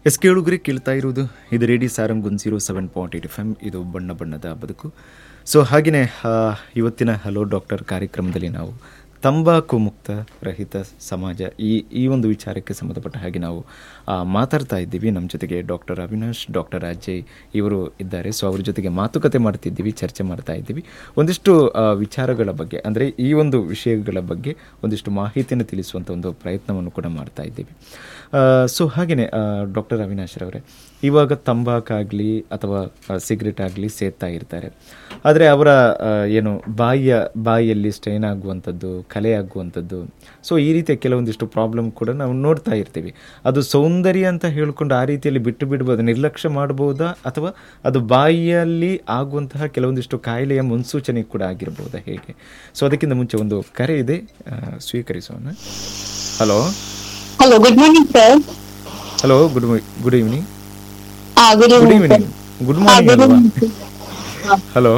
S ಕೇಳುಗರೆ ಕೇಳ್ತಾ ಇರುವುದು ಇದು radio Sarang one zero seven point eight F M ಇದು ಬಣ್ಣ ಬಣ್ಣದ ಬದುಕು ಸೊ ಹಾಗೆಯೇ ಆ, ಇವತ್ತಿನ ಹಲೋ ಡಾಕ್ಟರ್ ಕಾರ್ಯಕ್ರಮದಲ್ಲಿ ನಾವು ತಂಬಾಕು ಮುಕ್ತ ರಹಿತ ಸಮಾಜ ಈ ಈ ಒಂದು ವಿಚಾರಕ್ಕೆ ಸಂಬಂಧಪಟ್ಟ ಹಾಗೆ ನಾವು ಆ, ಮಾತಾಡ್ತಾ ಇದ್ದೀವಿ ನಮ್ಮ ಜೊತೆಗೆ ಡಾಕ್ಟರ್ ಅವಿನಾಶ್ ಡಾಕ್ಟರ್ ಅಜಯ್ ಇವರು ಇದ್ದಾರೆ ಸೊ ಅವ್ರ ಜೊತೆಗೆ ಮಾತುಕತೆ ಮಾಡ್ತಿದ್ದೀವಿ ಚರ್ಚೆ ಮಾಡ್ತಾ ಇದ್ದೀವಿ ಒಂದಿಷ್ಟು ಆ, ವಿಚಾರಗಳ ಬಗ್ಗೆ ಅಂದರೆ ಈ ಒಂದು ವಿಷಯಗಳ ಬಗ್ಗೆ ಒಂದಿಷ್ಟು ಮಾಹಿತಿಯನ್ನು ತಿಳಿಸುವಂಥ ಒಂದು ಪ್ರಯತ್ನವನ್ನು ಕೂಡ ಮಾಡ್ತಾ ಇದ್ದೀವಿ ಸೊ ಹಾಗೆಯೇ ಡಾಕ್ಟರ್ ಅವಿನಾಶ್ರವರೇ ಇವಾಗ ತಂಬಾಕಾಗಲಿ ಅಥವಾ ಸಿಗರೆಟ್ ಆಗಲಿ ಸೇದ್ತಾ ಇರ್ತಾರೆ ಆದರೆ ಅವರ ಆ, ಏನು ಬಾಯಿಯ ಬಾಯಿಯಲ್ಲಿ ಸ್ಟ್ರೈನ್ ಆಗುವಂಥದ್ದು ಕಲೆ ಆಗುವಂಥದ್ದು ಸೊ ಈ ರೀತಿಯ ಕೆಲವೊಂದಿಷ್ಟು ಪ್ರಾಬ್ಲಮ್ ಕೂಡ ನಾವು ನೋಡ್ತಾ ಇರ್ತೀವಿ ಅದು ಸೌಂದರ್ಯ ಅಂತ ಹೇಳ್ಕೊಂಡು ಆ ರೀತಿಯಲ್ಲಿ ಬಿಟ್ಟು ಬಿಡ್ಬೋದು ನಿರ್ಲಕ್ಷ್ಯ ಮಾಡ್ಬೋದಾ ಅಥವಾ ಅದು ಬಾಯಿಯಲ್ಲಿ ಆಗುವಂತಹ ಕೆಲವೊಂದಿಷ್ಟು ಕಾಯಿಲೆಯ ಮುನ್ಸೂಚನೆ ಕೂಡ ಆಗಿರ್ಬೋದಾ ಹೇಗೆ ಸೊ ಅದಕ್ಕಿಂತ ಮುಂಚೆ ಒಂದು ಕರೆ ಇದೆ ಆ, ಸ್ವೀಕರಿಸೋಣ hello hello good morning sir hello good good evening ಹಾ good good evening evening good morning ಅಲ್ವಾ ಹಲೋ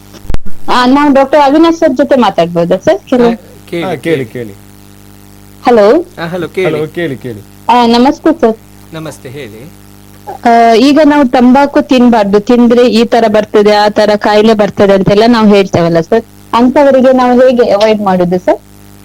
ನಾವು ಡಾಕ್ಟರ್ ಅವಿನಾಶ್ ಸರ್ ಜೊತೆ ಮಾತಾಡ್ಬೋದಾ ಸರ್ ಕೆಲವು ಹಾ, ಕೇಳಿ ಕೇಳಿ ಹಲೋ ಹಲೋ ಕೇಳಿ ಹಲೋ ಕೇಳಿ ಕೇಳಿ ನಮಸ್ತೆ ಸರ್ ನಮಸ್ತೆ ಹೇಳಿ ಈಗ ನಾವು ತಂಬಾಕು ತಿನ್ಬಾರ್ದು ತಿಂದ್ರೆ ಈ ತರ ಬರ್ತದೆ ಆ ತರ ಕಾಯಿಲೆ ಬರ್ತದೆ ಅಂತೆಲ್ಲ ನಾವು ಹೇಳ್ತೇವಲ್ಲ ಸರ್ ಅಂತವರಿಗೆ ನಾವು ಹೇಗೆ ಅವಾಯ್ಡ್ ಮಾಡುದು ಸರ್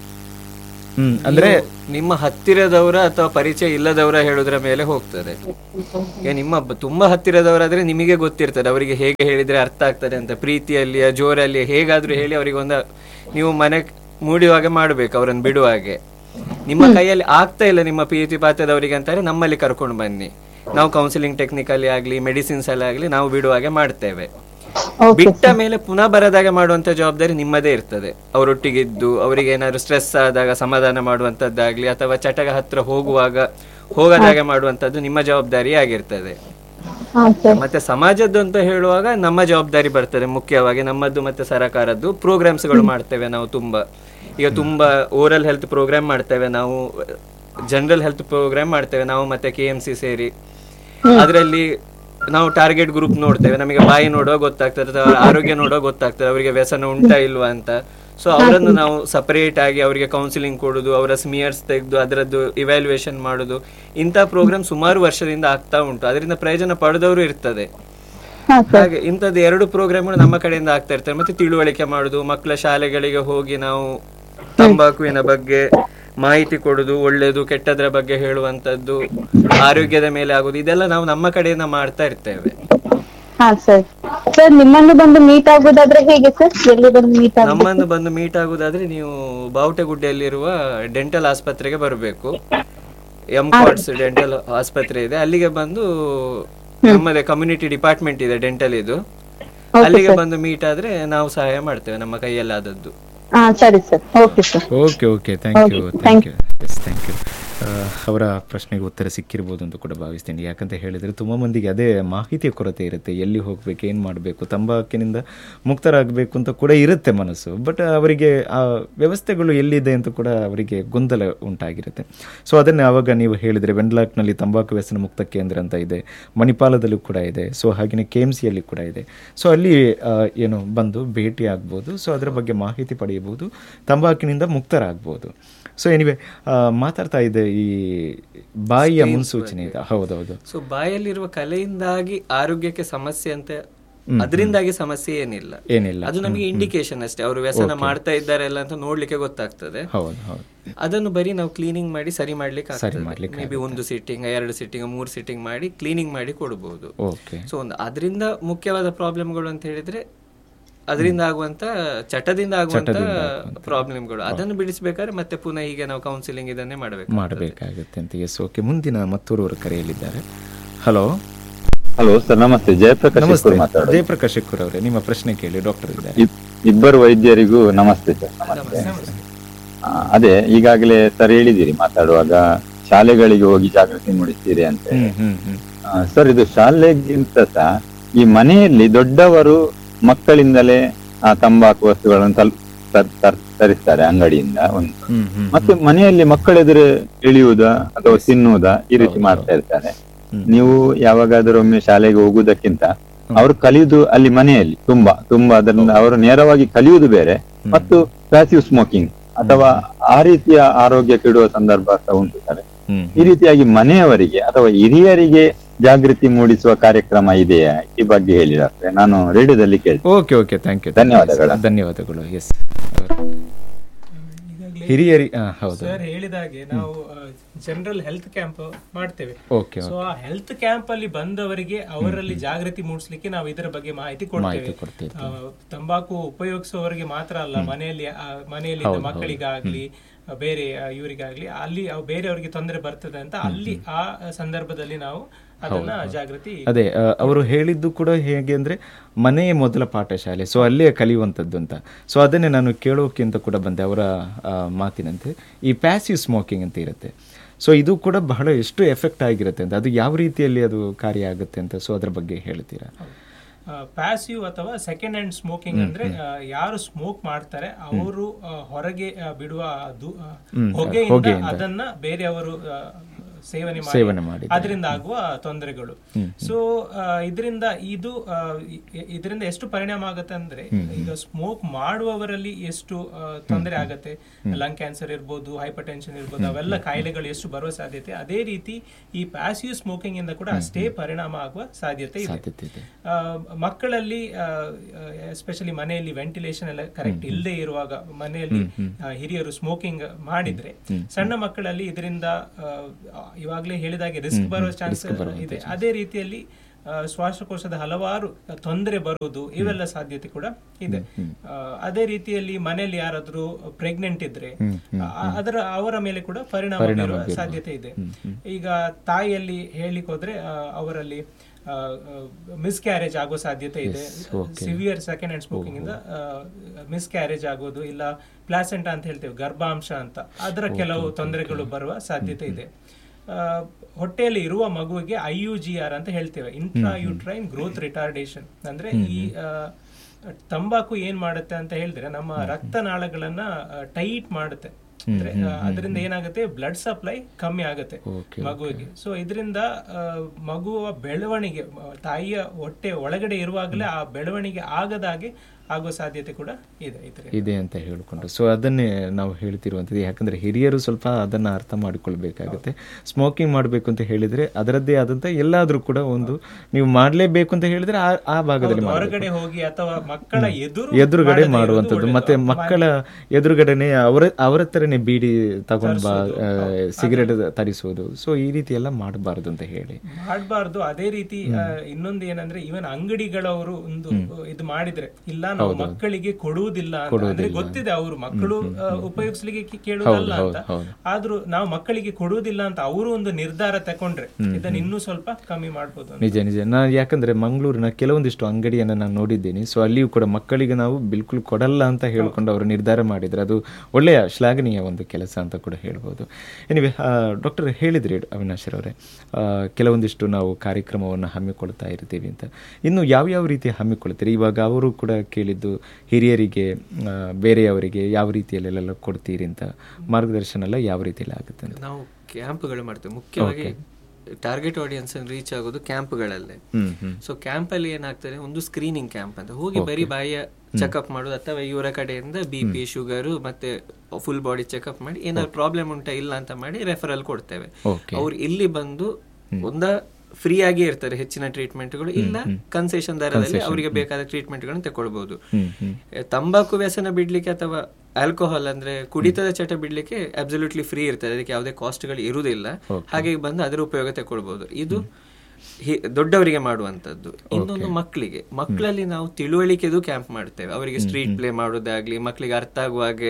ಹ್ಮ್ ಅಂದ್ರೆ ನೀವು ನಿಮ್ಮ ಹತ್ತಿರದವರ ಅಥವಾ ಪರಿಚಯ ಇಲ್ಲದವರ ಹೇಳುದ್ರ ಮೇಲೆ ಹೋಗ್ತದೆ ಈಗ ನಿಮ್ಮ ಬ- ತುಂಬಾ ಹತ್ತಿರದವರಾದ್ರೆ ನಿಮಗೆ ಗೊತ್ತಿರ್ತದೆ ಅವರಿಗೆ ಹೇಗೆ ಹೇಳಿದ್ರೆ ಅರ್ಥ ಆಗ್ತದೆ ಅಂತ ಪ್ರೀತಿಯಲ್ಲಿ ಜೋರಲ್ಲಿ ಹೇಗಾದ್ರೂ ಹೇಳಿ ಅವರಿಗೆ ಒಂದು ನೀವು ಮನೆ ಮೂಡುವಾಗ ಮಾಡ್ಬೇಕು ಅವರನ್ನು ಬಿಡುವಾಗೆ ನಿಮ್ಮ ಕೈಯಲ್ಲಿ ಆಗ್ತಾ ಇಲ್ಲ ನಿಮ್ಮ ಪ್ರೀತಿ ಪಾತ್ರದವರಿಗೆ ಅಂತಾರೆ ನಮ್ಮಲ್ಲಿ ಕರ್ಕೊಂಡು ಬನ್ನಿ ನಾವು ಕೌನ್ಸಿಲಿಂಗ್ ಟೆಕ್ನಿಕಲಿ ಆಗ್ಲಿ ಮೆಡಿಸಿನ್ಸ್ ಅಲ್ಲಿ ಆಗ್ಲಿ ನಾವು ಬಿಡುವಾಗೆ ಮಾಡ್ತೇವೆ ಬಿಟ್ಟ ಮೇಲೆ ಪುನಃ ಬರದಾಗ ಮಾಡುವಂತ ಜವಾಬ್ದಾರಿ ನಿಮ್ಮದೇ ಇರ್ತದೆ ಅವರೊಟ್ಟಿಗಿದ್ದು ಅವರಿಗೆ ಏನಾದ್ರು ಸ್ಟ್ರೆಸ್ ಆದಾಗ ಸಮಾಧಾನ ಮಾಡುವಂತದ್ದಾಗ್ಲಿ ಅಥವಾ ಚಟಗ ಹತ್ರ ಹೋಗುವಾಗ ಹೋಗದಾಗ ಮಾಡುವಂತದ್ದು ನಿಮ್ಮ ಜವಾಬ್ದಾರಿ ಆಗಿರ್ತದೆ ಹಾ ಸರ್ ಮತ್ತೆ ಸಮಾಜದ್ದು ಅಂತ ಹೇಳುವಾಗ ನಮ್ಮ ಜವಾಬ್ದಾರಿ ಬರ್ತದೆ ಮುಖ್ಯವಾಗಿ ನಮ್ಮದ್ದು ಮತ್ತೆ ಸರಕಾರದ್ದು programs ಗಳು ಮಾಡ್ತೇವೆ ನಾವು ತುಂಬಾ ಈಗ ತುಂಬಾ ಓರಲ್ ಹೆಲ್ತ್ ಪ್ರೋಗ್ರಾಮ್ ಮಾಡ್ತೇವೆ ನಾವು ಜನರಲ್ ಹೆಲ್ತ್ ಪ್ರೋಗ್ರಾಮ್ ಮಾಡ್ತೇವೆ ನಾವು ಮತ್ತೆ ಕೆ ಎಂ ಸಿ ಸೇರಿ ಅದರಲ್ಲಿ ನಾವು ಟಾರ್ಗೆಟ್ ಗ್ರೂಪ್ ನೋಡ್ತೇವೆ ನಮಗೆ ಬಾಯಿ ನೋಡುವಾಗ ಗೊತ್ತಾಗ್ತದೆ ಅಥವಾ ಅವ್ರ ಆರೋಗ್ಯ ನೋಡುವಾಗ ಗೊತ್ತಾಗ್ತದೆ ಅವರಿಗೆ ವ್ಯಸನ ಉಂಟಾ ಇಲ್ವಾ ಅಂತ ಸೊ ಅವರನ್ನು ನಾವು ಸಪರೇಟ್ ಆಗಿ ಅವರಿಗೆ ಕೌನ್ಸಿಲಿಂಗ್ ಕೊಡುದು ಅವರ ಸ್ಮಿಯರ್ಸ್ ತೆಗೆದು ಅದರದ್ದು ಇವ್ಯಾಲ್ಯೂಯೇಷನ್ ಮಾಡುದು ಇಂಥ ಪ್ರೋಗ್ರಾಮ್ ಸುಮಾರು ವರ್ಷದಿಂದ ಆಗ್ತಾ ಉಂಟು ಅದರಿಂದ ಪ್ರಯೋಜನ ಪಡೆದವರು ಇರ್ತದೆ ಹಾ ಹಾಗೆ ಇಂಥದ್ದು ಎರಡು ಪ್ರೋಗ್ರಾಮ್ಗಳು ನಮ್ಮ ಕಡೆಯಿಂದ ಆಗ್ತಾ ಇರ್ತವೆ ಮತ್ತೆ ತಿಳುವಳಿಕೆ ಮಾಡುದು ಮಕ್ಕಳ ಶಾಲೆಗಳಿಗೆ ಹೋಗಿ ನಾವು ತಂಬಾಕುವಿನ ಬಗ್ಗೆ ಮಾಹಿತಿ ಕೊಡುದು ಒಳ್ಳೇದು ಕೆಟ್ಟದ್ರ ಬಗ್ಗೆ ಹೇಳುವಂತದ್ದು ಆರೋಗ್ಯದ ಮೇಲೆ ಆಗುದು ಇದೆಲ್ಲ ನಾವು ನಮ್ಮ ಕಡೆಯಿಂದ ಮಾಡ್ತಾ ಇರ್ತೇವೆ ಹಾ ಸರ್ ಸರ್ ನಿಮ್ಮನ್ನು ಬಂದು ಮೀಟ್ ಆಗೋದಾದ್ರೆ ಹೇಗೆ ಸರ್ ಎಲ್ಲಿ ಬಂದು ಮೀಟ್ ಆಗ ನಮ್ಮನ್ನು ಬಂದು ಮೀಟ್ ಆಗುದಾದ್ರೆ ನೀವು ಬಾವುಟಗುಡ್ಡೆಯಲ್ಲಿರುವ ಡೆಂಟಲ್ ಆಸ್ಪತ್ರೆಗೆ ಬರಬೇಕು ಎಂ ಕಾರ್ಡ್ಸ್ ಡೆಂಟಲ್ ಆಸ್ಪತ್ರೆ ಇದೆ ಅಲ್ಲಿಗೆ ಬಂದು ನಮ್ಮದೇ ಕಮ್ಯುನಿಟಿ ಡಿಪಾರ್ಟ್ಮೆಂಟ್ ಇದೆ ಡೆಂಟಲ್ ಇದು ಅಲ್ಲಿಗೆ ಬಂದು ಮೀಟ್ ಆದ್ರೆ ನಾವು ಸಹಾಯ ಮಾಡ್ತೇವೆ ನಮ್ಮ ಕೈಯಲ್ಲಾದದ್ದು ಹಾ ಸರಿ sir okay sir okay okay thank you thank you yes thank you ಅವರ ಪ್ರಶ್ನೆಗೆ ಉತ್ತರ ಸಿಕ್ಕಿರ್ಬೋದು ಅಂತ ಕೂಡ ಭಾವಿಸ್ತೀನಿ ಯಾಕಂತ ಹೇಳಿದರೆ ತುಂಬ ಮಂದಿಗೆ ಅದೇ ಮಾಹಿತಿಯ ಕೊರತೆ ಇರುತ್ತೆ ಎಲ್ಲಿ ಹೋಗಬೇಕು ಏನು ಮಾಡಬೇಕು ತಂಬಾಕಿನಿಂದ ಮುಕ್ತರಾಗಬೇಕು ಅಂತ ಕೂಡ ಇರುತ್ತೆ ಮನಸ್ಸು ಬಟ್ ಅವರಿಗೆ ಆ ವ್ಯವಸ್ಥೆಗಳು ಎಲ್ಲಿದೆ ಅಂತ ಕೂಡ ಅವರಿಗೆ ಗೊಂದಲ ಉಂಟಾಗಿರುತ್ತೆ ಸೊ ಅದನ್ನೇ ಆವಾಗ ನೀವು ಹೇಳಿದರೆ ವೆನ್ಲಾಕ್ನಲ್ಲಿ ತಂಬಾಕು ವ್ಯಸನ ಮುಕ್ತ ಕೇಂದ್ರ ಅಂತ ಇದೆ ಮಣಿಪಾಲದಲ್ಲೂ ಕೂಡ ಇದೆ ಸೊ ಹಾಗೆಯೇ ಕೆ ಎಮ್ ಸಿಯಲ್ಲಿ ಕೂಡ ಇದೆ ಸೊ ಅಲ್ಲಿ ಆ, ಏನು ಬಂದು ಭೇಟಿ ಆಗ್ಬೋದು ಸೊ ಅದರ ಬಗ್ಗೆ ಮಾಹಿತಿ ಪಡೆಯಬಹುದು ತಂಬಾಕಿನಿಂದ ಮುಕ್ತರಾಗ್ಬೋದು ಸೊ ಎನಿವೆ ಮಾತಾಡ್ತಾ ಇದೆ ಈ ಬಾಯಿಯ ಮುನ್ಸೂಚನೆ ಇದೆ ಹೌದೌದು ಸೊ ಬಾಯಲ್ಲಿರುವ ಕಲೆಯಿಂದಾಗಿ ಆರೋಗ್ಯಕ್ಕೆ ಸಮಸ್ಯೆ ಅಂತ ಅದರಿಂದಾಗಿ ಸಮಸ್ಯೆ ಏನಿಲ್ಲ ಏನಿಲ್ಲ ಅದು ನಮಗೆ ಇಂಡಿಕೇಶನ್ ಅಷ್ಟೇ ಅವರು ವ್ಯಸನ ಮಾಡ್ತಾ ಇದ್ದಾರೆ ಇಲ್ಲ ಅಂತ ನೋಡ್ಲಿಕ್ಕೆ ಗೊತ್ತಾಗ್ತದೆ ಹೌದು ಹೌದು ಅದನ್ನು ಬರೀ ನಾವು ಕ್ಲೀನಿಂಗ್ ಮಾಡಿ ಸರಿ ಮಾಡ್ಲಿಕ್ಕೆ ಸರಿ ಆಗ್ತದೆ ಮಾಡ್ಲಿಕ್ಕೆ ಮೇ ಬಿ ಒಂದು ಸಿಟ್ಟಿಂಗ್ ಎರಡು ಸಿಟ್ಟಿಂಗ್ ಮೂರು ಸಿಟ್ಟಿಂಗ್ ಮಾಡಿ ಕ್ಲೀನಿಂಗ್ ಮಾಡಿ ಕೊಡಬಹುದು ಓಕೆ ಸೊ ಒಂದು ಅದರಿಂದ ಮುಖ್ಯವಾದ ಪ್ರಾಬ್ಲಮ್ಗಳು ಅಂತ ಹೇಳಿದ್ರೆ ಅದರಿಂದ ಆಗುವಂತ ಚಟದಿಂದ ಆಗುವಂತ ಪ್ರಾಬ್ಲಮ್ಗಳು ಅದನ್ನು ಬಿಡಿಸ್ಬೇಕಾದ್ರೆ ಮತ್ತೆ ಪುನಃ ಹೀಗೆ ನಾವು ಕೌನ್ಸಿಲಿಂಗ್ ಇದನ್ನೇ ಮಾಡಬೇಕು ಮಾಡಬೇಕಾಗುತ್ತೆ ಅಂತ ಎಸ್ ಓಕೆ ಮುಂದಿನ ಮತ್ತೂರವರು ಕರೆಯಲ್ಲಿದ್ದಾರೆ ಹಲೋ ಹಲೋ ಸರ್ ನಮಸ್ತೆ ಜಯಪ್ರಕಾಶ್ ನಮಸ್ತೆ ಇಸ್ಕೂರ್ ಮಾತಾಡೋದು ಜಯಪ್ರಕಾಶ್ ಶೆಕ್ಕೂರ್ ಅವರೇ ನಿಮ್ಮ ಪ್ರಶ್ನೆ ಕೇಳಿ ಡಾಕ್ಟರ್ ಇದ್ದಾರೆ ಇಬ್- ಇಬ್ಬರು ವೈದ್ಯರಿಗೂ ನಮಸ್ತೆ ಸರ್ ನಮಸ್ತೆ ಆ, ಅದೇ ಈಗಾಗಲೇ ಸರ್ ಹೇಳಿದಿರಿ ಮಾತಾಡುವಾಗ ಶಾಲೆಗಳಿಗೆ ಹೋಗಿ ಜಾಗೃತಿ ಮೂಡಿಸ್ತೀರಿ ಅಂತ ಹ್ಮ್ ಹ್ಮ್ ಹ್ಮ್ ಆ, ಸರ್ ಇದು ಶಾಲೆಗಿಂತ ಸಹ ಈ ಮನೆಯಲ್ಲಿ ದೊಡ್ಡವರು ಮಕ್ಕಳಿಂದಲೇ ಆ ತಂಬಾಕು ವಸ್ತುಗಳನ್ನು ತಲ್- ತರ್- ತರ್- ತರಿಸ್ತಾರೆ ಅಂಗಡಿಯಿಂದ ಒಂದು ಹ್ಮ್ ಹ್ಮ್ ಮತ್ತೆ ಮನೆಯಲ್ಲಿ ಮಕ್ಕಳೆದುರು ಇಳಿಯುವುದಾ ಅಥವಾ ತಿನ್ನುವುದಾ ಈ ರೀತಿ ಮಾಡ್ತಾ ಇರ್ತಾರೆ ಹ್ಮ್. ನೀವು ಯಾವಾಗಾದ್ರೂ ಒಮ್ಮೆ ಶಾಲೆಗೆ ಹೋಗುವುದಕ್ಕಿಂತ ಅವರು ಕಲಿಯುವುದು ಅಲ್ಲಿ ಮನೆಯಲ್ಲಿ ತುಂಬಾ ತುಂಬಾ ಅದರಿಂದ ಅವರು ನೇರವಾಗಿ ಕಲಿಯುವುದು ಬೇರೆ ಮತ್ತು ಪ್ಯಾಸಿವ್ ಸ್ಮೋಕಿಂಗ್ ಅಥವಾ ಆ ರೀತಿಯ ಆರೋಗ್ಯ ಕೆಡುವ ಸಂದರ್ಭ ಸಹ ಉಂಟು ಸರ್ ಹ್ಮ್. ಈ ರೀತಿಯಾಗಿ ಮನೆಯವರಿಗೆ ಅಥವಾ ಹಿರಿಯರಿಗೆ ಜಾಗೃತಿ ಮೂಡಿಸುವ ಕಾರ್ಯಕ್ರಮ ಇದೆಯಾ ಈ ಬಗ್ಗೆ ಹೇಳಿ ಡಾಕ್ಟ್ರೆ ನಾನು ರೇಡಿಯೋದಲ್ಲಿ ಕೇಳ್ತೇನೆ ಓಕೆ ಓಕೆ ಥ್ಯಾಂಕ್ ಯು ಧನ್ಯವಾದಗಳು. ಧನ್ಯವಾದಗಳು ಎಸ್ ಹಿರಿಯರಿ ಆ, ಹೌದು ಸರ್ ಹೇಳಿದಾಗೆ ನಾವು ಜನರಲ್ ಹೆಲ್ತ್ ಕ್ಯಾಂಪ್ ಮಾಡ್ತೇವೆ ಓಕೆ ಸೊ ಆ ಹೆಲ್ತ್ ಕ್ಯಾಂಪ್ ಅಲ್ಲಿ ಬಂದವರಿಗೆ ಅವರಲ್ಲಿ ಜಾಗೃತಿ ಮೂಡಿಸ್ಲಿಕ್ಕೆ ನಾವು ಇದರ ಬಗ್ಗೆ ಮಾಹಿತಿ ಮಾಹಿತಿ ಕೊಡ್ತೇವೆ ಕೊಡ್ತೀವಿ ಆ, ತಂಬಾಕು ಉಪಯೋಗಿಸುವವರಿಗೆ ಮಾತ್ರ ಅಲ್ಲ ಮನೆಯಲ್ಲಿ ಆ, ಮನೆಯಲ್ಲಿ ಇದ್ದ ಮಕ್ಕಳಿಗಾಗ್ಲಿ ಆ, ಬೇರೆ ಆ, ಇವರಿಗಾಗ್ಲಿ ಅಲ್ಲಿ ಅವ್ ಬೇರೆಯವರಿಗೆ ತೊಂದರೆ ಬರ್ತದೆ ಅಂತ ಅಲ್ಲಿ ಆ ಸಂದರ್ಭದಲ್ಲಿ ನಾವು ಅದನ್ನ ಜಾಗೃತಿ ಅದೇ ಆ, ಅವರು ಹೇಳಿದ್ದು ಕೂಡ ಹೇಗೆ ಅಂದ್ರೆ ಮನೆಯೇ ಮೊದಲ ಪಾಠಶಾಲೆ ಸೊ ಅಲ್ಲೇ ಕಲಿಯುವಂಥದ್ದು ಅಂತ ಸೊ ಅದನ್ನೇ ನಾನು ಕೇಳೋಕೆ ಅಂತ ಕೂಡ ಬಂದೆ ಅವರ ಆ, ಮಾತಿನಂತೆ ಈ ಪ್ಯಾಸಿವ್ ಸ್ಮೋಕಿಂಗ್ ಅಂತ ಇರುತ್ತೆ ಸೊ ಇದು ಕೂಡ ಬಹಳ ಎಷ್ಟು ಎಫೆಕ್ಟ್ ಆಗಿರುತ್ತೆ ಅಂತ ಅದು ಯಾವ ರೀತಿಯಲ್ಲಿ ಅದು ಕಾರ್ಯ ಆಗುತ್ತೆ ಅಂತ ಸೊ ಅದ್ರ ಬಗ್ಗೆ ಹೇಳ್ತೀರಾ ಪ್ಯಾಸಿವ್ ಅಥವಾ ಸೆಕೆಂಡ್ ಹ್ಯಾಂಡ್ ಸ್ಮೋಕಿಂಗ್ ಅಂದ್ರೆ ಆ, ಯಾರು ಸ್ಮೋಕ್ ಮಾಡ್ತಾರೆ ಅವರು ಆ, ಹೊರಗೆ ಆ, ಬಿಡುವ ದು- ಆ, ಹೊಗೆಯಿಂದ ಅದನ್ನ ಬೇರೆಯವರು ಆ, ಸೇವನೆ ಸೇವನೆ ಮಾಡಿ ಮಾಡಿ ಅದರಿಂದ ಆಗುವ ತೊಂದರೆಗಳು ಸೊ ಇದರಿಂದ ಇದು ಆ, ಇ- ಇದರಿಂದ ಎಷ್ಟು ಪರಿಣಾಮ ಆಗುತ್ತೆ ಅಂದ್ರೆ ಈಗ ಸ್ಮೋಕ್ ಮಾಡುವವರಲ್ಲಿ ಎಷ್ಟು ಆ, ತೊಂದರೆ ಆಗತ್ತೆ ಲಂಗ್ ಕ್ಯಾನ್ಸರ್ ಇರ್ಬೋದು ಹೈಪರ್ ಟೆನ್ಷನ್ ಇರ್ಬೋದು ಅವೆಲ್ಲ ಕಾಯಿಲೆಗಳು ಎಷ್ಟು ಬರುವ ಸಾಧ್ಯತೆ ಅದೇ ರೀತಿ ಈ ಪ್ಯಾಸಿವ್ ಸ್ಮೋಕಿಂಗ್ ಇಂದ ಕೂಡ ಅಷ್ಟೇ ಪರಿಣಾಮ ಆಗುವ ಸಾಧ್ಯತೆ ಇದೆ ಸಾಧ್ಯತೆ ಇದೆ ಆ, ಮಕ್ಕಳಲ್ಲಿ ಎಸ್ಪೆಷಲಿ ಮನೆಯಲ್ಲಿ ವೆಂಟಿಲೇಷನ್ ಎಲ್ಲ ಕರೆಕ್ಟ್ ಇಲ್ಲದೆ ಇರುವಾಗ ಮನೆಯಲ್ಲಿ ಆ, ಹಿರಿಯರು ಸ್ಮೋಕಿಂಗ್ ಮಾಡಿದ್ರೆ ಸಣ್ಣ ಮಕ್ಕಳಲ್ಲಿ ಇದರಿಂದ ಆ, ಇವಾಗ್ಲೇ ಹೇಳಿದಾಗೆ ರಿಸ್ಕ್ ಬರುವ ಚಾನ್ಸ್ ಇದೆ ಅದೇ ರೀತಿಯಲ್ಲಿ ಆ, ಶ್ವಾಸಕೋಶದ ಹಲವಾರು ತೊಂದರೆ ಬರುವುದು ಇವೆಲ್ಲ ಸಾಧ್ಯತೆ ಕೂಡ ಇದೆ ಆ, ಅದೇ ರೀತಿಯಲ್ಲಿ ಮನೆಯಲ್ಲಿ ಯಾರಾದ್ರೂ ಪ್ರೆಗ್ನೆಂಟ್ ಇದ್ರೆ ಆ, ಅದರ ಅವರ ಮೇಲೆ ಕೂಡ ಪರಿಣಾಮ ಬೀರುವ ಸಾಧ್ಯತೆ ಇದೆ ಈಗ ತಾಯಿಯಲ್ಲಿ ಹೇಳಿಕ್ ಹೋದ್ರೆ ಆ, ಅವರಲ್ಲಿ ಮಿಸ್ ಕ್ಯಾರೇಜ್ ಆಗೋ ಸಾಧ್ಯತೆ ಇದೆ ಸಿವಿಯರ್ ಸೆಕೆಂಡ್ ಹ್ಯಾಂಡ್ ಸ್ಮೋಕಿಂಗ್ ಇಂದ ಮಿಸ್ ಕ್ಯಾರೇಜ್ ಆಗೋದು ಇಲ್ಲ ಪ್ಲಾಸೆಂಟಾ ಅಂತ ಹೇಳ್ತೇವೆ ಗರ್ಭಾಂಶ ಅಂತ ಅದರ ಕೆಲವು ತೊಂದರೆಗಳು ಬರುವ ಸಾಧ್ಯತೆ ಇದೆ ಆ, ಹೊಟ್ಟೆಯಲ್ಲಿ ಇರುವ ಮಗುವಿಗೆ ಐ ಯು ಜಿ ಆರ್ ಅಂತ ಹೇಳ್ತೇವೆ ಇಂಟ್ರಾ ಯೂಟ್ರೈನ್ ಗ್ರೋತ್ ರಿಟಾರ್ಡೇಷನ್ ಅಂದ್ರೆ ಈ ಆ, ತಂಬಾಕು ಏನ್ ಮಾಡುತ್ತೆ ಅಂತ ಹೇಳಿದ್ರೆ ನಮ್ಮ ರಕ್ತನಾಳಗಳನ್ನ ಟೈಟ್ ಮಾಡುತ್ತೆ ಅಂದ್ರೆ ಆ, ಅದರಿಂದ ಏನಾಗುತ್ತೆ ಬ್ಲಡ್ ಸಪ್ಲೈ ಕಮ್ಮಿ ಆಗುತ್ತೆ ಮಗುವಿಗೆ ಸೊ ಇದರಿಂದ ಮಗುವ ಬೆಳವಣಿಗೆ ಆ, ತಾಯಿಯ ಹೊಟ್ಟೆ ಒಳಗಡೆ ಇರುವಾಗಲೇ ಆ ಬೆಳವಣಿಗೆ ಆಗದಾಗೆ ಆಗುವ ಸಾಧ್ಯತೆ ಕೂಡ ಇದೆ ಇದ್ರೆ ಇದೆ ಅಂತ ಹೇಳಿಕೊಂಡು ಸೊ ಅದನ್ನೇ ನಾವು ಹೇಳ್ತಿರುವಂಥದ್ದು ಯಾಕಂದ್ರೆ ಹಿರಿಯರು ಸ್ವಲ್ಪ ಅದನ್ನ ಅರ್ಥ ಮಾಡಿಕೊಳ್ಬೇಕಾಗುತ್ತೆ ಸ್ಮೋಕಿಂಗ್ ಮಾಡಬೇಕು ಅಂತ ಹೇಳಿದ್ರೆ ಅದರದ್ದೇ ಆದಂತ ಎಲ್ಲಾದ್ರೂ ಕೂಡ ಒಂದು ನೀವು ಮಾಡಲೇಬೇಕು ಅಂತ ಹೇಳಿದ್ರೆ ಆ ಆ ಭಾಗದಲ್ಲಿ ಮಾಡ್ಬೇಕು. ಹೊರಗಡೆ ಹೋಗಿ ಅಥವಾ ಮಕ್ಕಳ ಎದುರು ಎದುರುಗಡೆ ಮಾಡದೇ ಮಾಡುವಂಥದ್ದು ಇರೋದು ಮತ್ತೆ ಒಳ್ಳೆದು. ಮಕ್ಕಳ ಎದುರುಗಡೆನೆ ಅವರ ಅವರ ಹತ್ರನೇ ಬೀಡಿ ತಗೊಂಡ್ ಬಾ ಸಿಗರೇಟ್ ತರಿಸುವುದು ಸೊ ಈ ರೀತಿ ಎಲ್ಲ ಮಾಡಬಾರದು ಅಂತ ಹೇಳಿ ಮಾಡಬಾರ್ದು ಅದೇ ರೀತಿ ಆ, ಇನ್ನೊಂದು ಏನಂದ್ರೆ ಇವನ್ ಅಂಗಡಿಗಳವರು ಒಂದು ಇದು ಮಾಡಿದ್ರೆ ಇಲ್ಲ ನಾವು ಮಕ್ಕಳಿಗೆ ಕೊಡುವುದಿಲ್ಲ ಅಂತ ಅಂದ್ರೆ ಗೊತ್ತಿದೆ ಅವರು ಮಕ್ಕಳು ಆ, ಉಪಯೋಗಿಸ್ಲಿಕ್ಕೆ ಕೇ- ಕೇಳುವುದಲ್ಲ ಅಂತ ಆದ್ರೂ ನಾವು ಮಕ್ಕಳಿಗೆ ಕೊಡುವುದಿಲ್ಲ ಅಂತ ಅವರು ಒಂದು ನಿರ್ಧಾರ ತಕೊಂಡ್ರೆ ಇದನ್ನ ಇನ್ನೂ ಸ್ವಲ್ಪ ಕಮ್ಮಿ ಮಾಡ್ಬೋದು ಅಂತ. ನಿಜ ನಿಜ ನಾ ಯಾಕಂದ್ರೆ ಮಂಗಳೂರಿನ ಕೆಲವೊಂದಿಷ್ಟು ಅಂಗಡಿಯನ್ನು ನಾನು ನೋಡಿದ್ದೀನಿ ಸೊ ಅಲ್ಲಿಯೂ ಕೂಡ ಮಕ್ಕಳಿಗೆ ನಾವು ಬಿಲ್ಕುಲ್ ಕೊಡಲ್ಲ ಅಂತ ಹೇಳ್ಕೊಂಡು ಅವರು ನಿರ್ಧಾರ ಮಾಡಿದ್ರೆ ಅದು ಒಳ್ಳೆಯ ಶ್ಲಾಘನೀಯ ಒಂದು ಕೆಲಸ ಅಂತ ಕೂಡ ಹೇಳ್ಬೋದು ಎನಿವೆ ಡಾಕ್ಟರ್ ಹೇಳಿದ್ರಿ ಅವಿನಾಶ್ ಅವರೇ ಕೆಲವೊಂದಿಷ್ಟು ನಾವು ಕಾರ್ಯಕ್ರಮವನ್ನು ಹಮ್ಮಿಕೊಳ್ತಾ ಇರ್ತೀವಿ ಅಂತ ಇನ್ನು ಯಾವ್ಯಾವ ರೀತಿ ಹಮ್ಮಿಕೊಳ್ತೀರಿ ಇವಾಗ ಅವರು ಕೂಡ ಕೇಳಿದ್ದು ಹಿರಿಯರಿಗೆ ಆ, ಬೇರೆಯವರಿಗೆ ಯಾವ ರೀತಿಯಲ್ಲೆಲ್ಲ ಕೊಡ್ತೀರಿ ಅಂತ ಮಾರ್ಗದರ್ಶನ ಎಲ್ಲ ಯಾವ ರೀತಿಯಲ್ಲಿ ಆಗುತ್ತೆ ಅಂತ ನಾವು ಕ್ಯಾಂಪ್ಗಳು ಮಾಡ್ತೇವೆ ಮುಖ್ಯವಾಗಿ ಟಾರ್ಗೆಟ್ ಆಡಿಯನ್ಸ್ ರೀಚ್ ಆಗೋದು ಕ್ಯಾಂಪ್ಗಳಲ್ಲೇ ಹ್ಮ್ ಹ್ಮ್ ಸೊ ಕ್ಯಾಂಪ್ ಅಲ್ಲಿ ಏನಾಗ್ತದೆ ಒಂದು ಸ್ಕ್ರೀನಿಂಗ್ ಕ್ಯಾಂಪ್ ಅಂತ ಹೋಗಿ ಬರೀ ಬಾಯಿಯ ಚೆಕಪ್ ಮಾಡೋದು ಅಥವಾ ಇವರ ಕಡೆಯಿಂದ ಬಿ ಪಿ ಶುಗರು ಮತ್ತೆ ಫುಲ್ ಬಾಡಿ ಚೆಕಪ್ ಮಾಡಿ ಏನಾದ್ರು ಪ್ರಾಬ್ಲಮ್ ಉಂಟಾ ಇಲ್ಲ ಅಂತ ಮಾಡಿ ರೆಫರಲ್ ಕೊಡ್ತೇವೆ Okay. ಅವ್ರು ಇಲ್ಲಿ ಬಂದು ಒಂದ ಫ್ರೀ ಆಗಿ ಇರ್ತಾರೆ ಹೆಚ್ಚಿನ ಟ್ರೀಟ್ಮೆಂಟ್ಗಳು ಇಲ್ಲ ಕನ್ಸೆಷನ್ ದರದಲ್ಲಿ ಅವರಿಗೆ ಬೇಕಾದ ಟ್ರೀಟ್ಮೆಂಟ್ಗಳನ್ನು ತಗೊಳ್ಬಹುದು ಹ್ಮ್ ಹ್ಮ್ ತಂಬಾಕು ವ್ಯಸನ ಬಿಡ್ಲಿಕ್ಕೆ ಅಥವಾ ಆಲ್ಕೋಹಾಲ್ ಅಂದ್ರೆ ಕುಡಿತದ ಚಟ ಬಿಡ್ಲಿಕ್ಕೆ ಅಬ್ಸಲ್ಯೂಟ್ಲಿ ಫ್ರೀ ಇರ್ತದೆ ಅದಕ್ಕೆ ಯಾವುದೇ ಕಾಸ್ಟ್ಗಳು ಇರುವುದಿಲ್ಲ ಹಾಗೆ ಬಂದು ಅದರ ಉಪಯೋಗ ತಗೊಳ್ಬಹುದು ಇದು ಹಿ- ದೊಡ್ಡವರಿಗೆ ಮಾಡುವಂತದ್ದು ಇನ್ನೊಂದು ಮಕ್ಕಳಿಗೆ ಮಕ್ಕಳಲ್ಲಿ ನಾವು ತಿಳುವಳಿಕೆದು ಕ್ಯಾಂಪ್ ಮಾಡ್ತೇವೆ ಅವರಿಗೆ ಸ್ಟ್ರೀಟ್ ಪ್ಲೇ ಮಾಡೋದಾಗ್ಲಿ ಮಕ್ಕಳಿಗೆ ಅರ್ಥ ಆಗುವ ಹಾಗೆ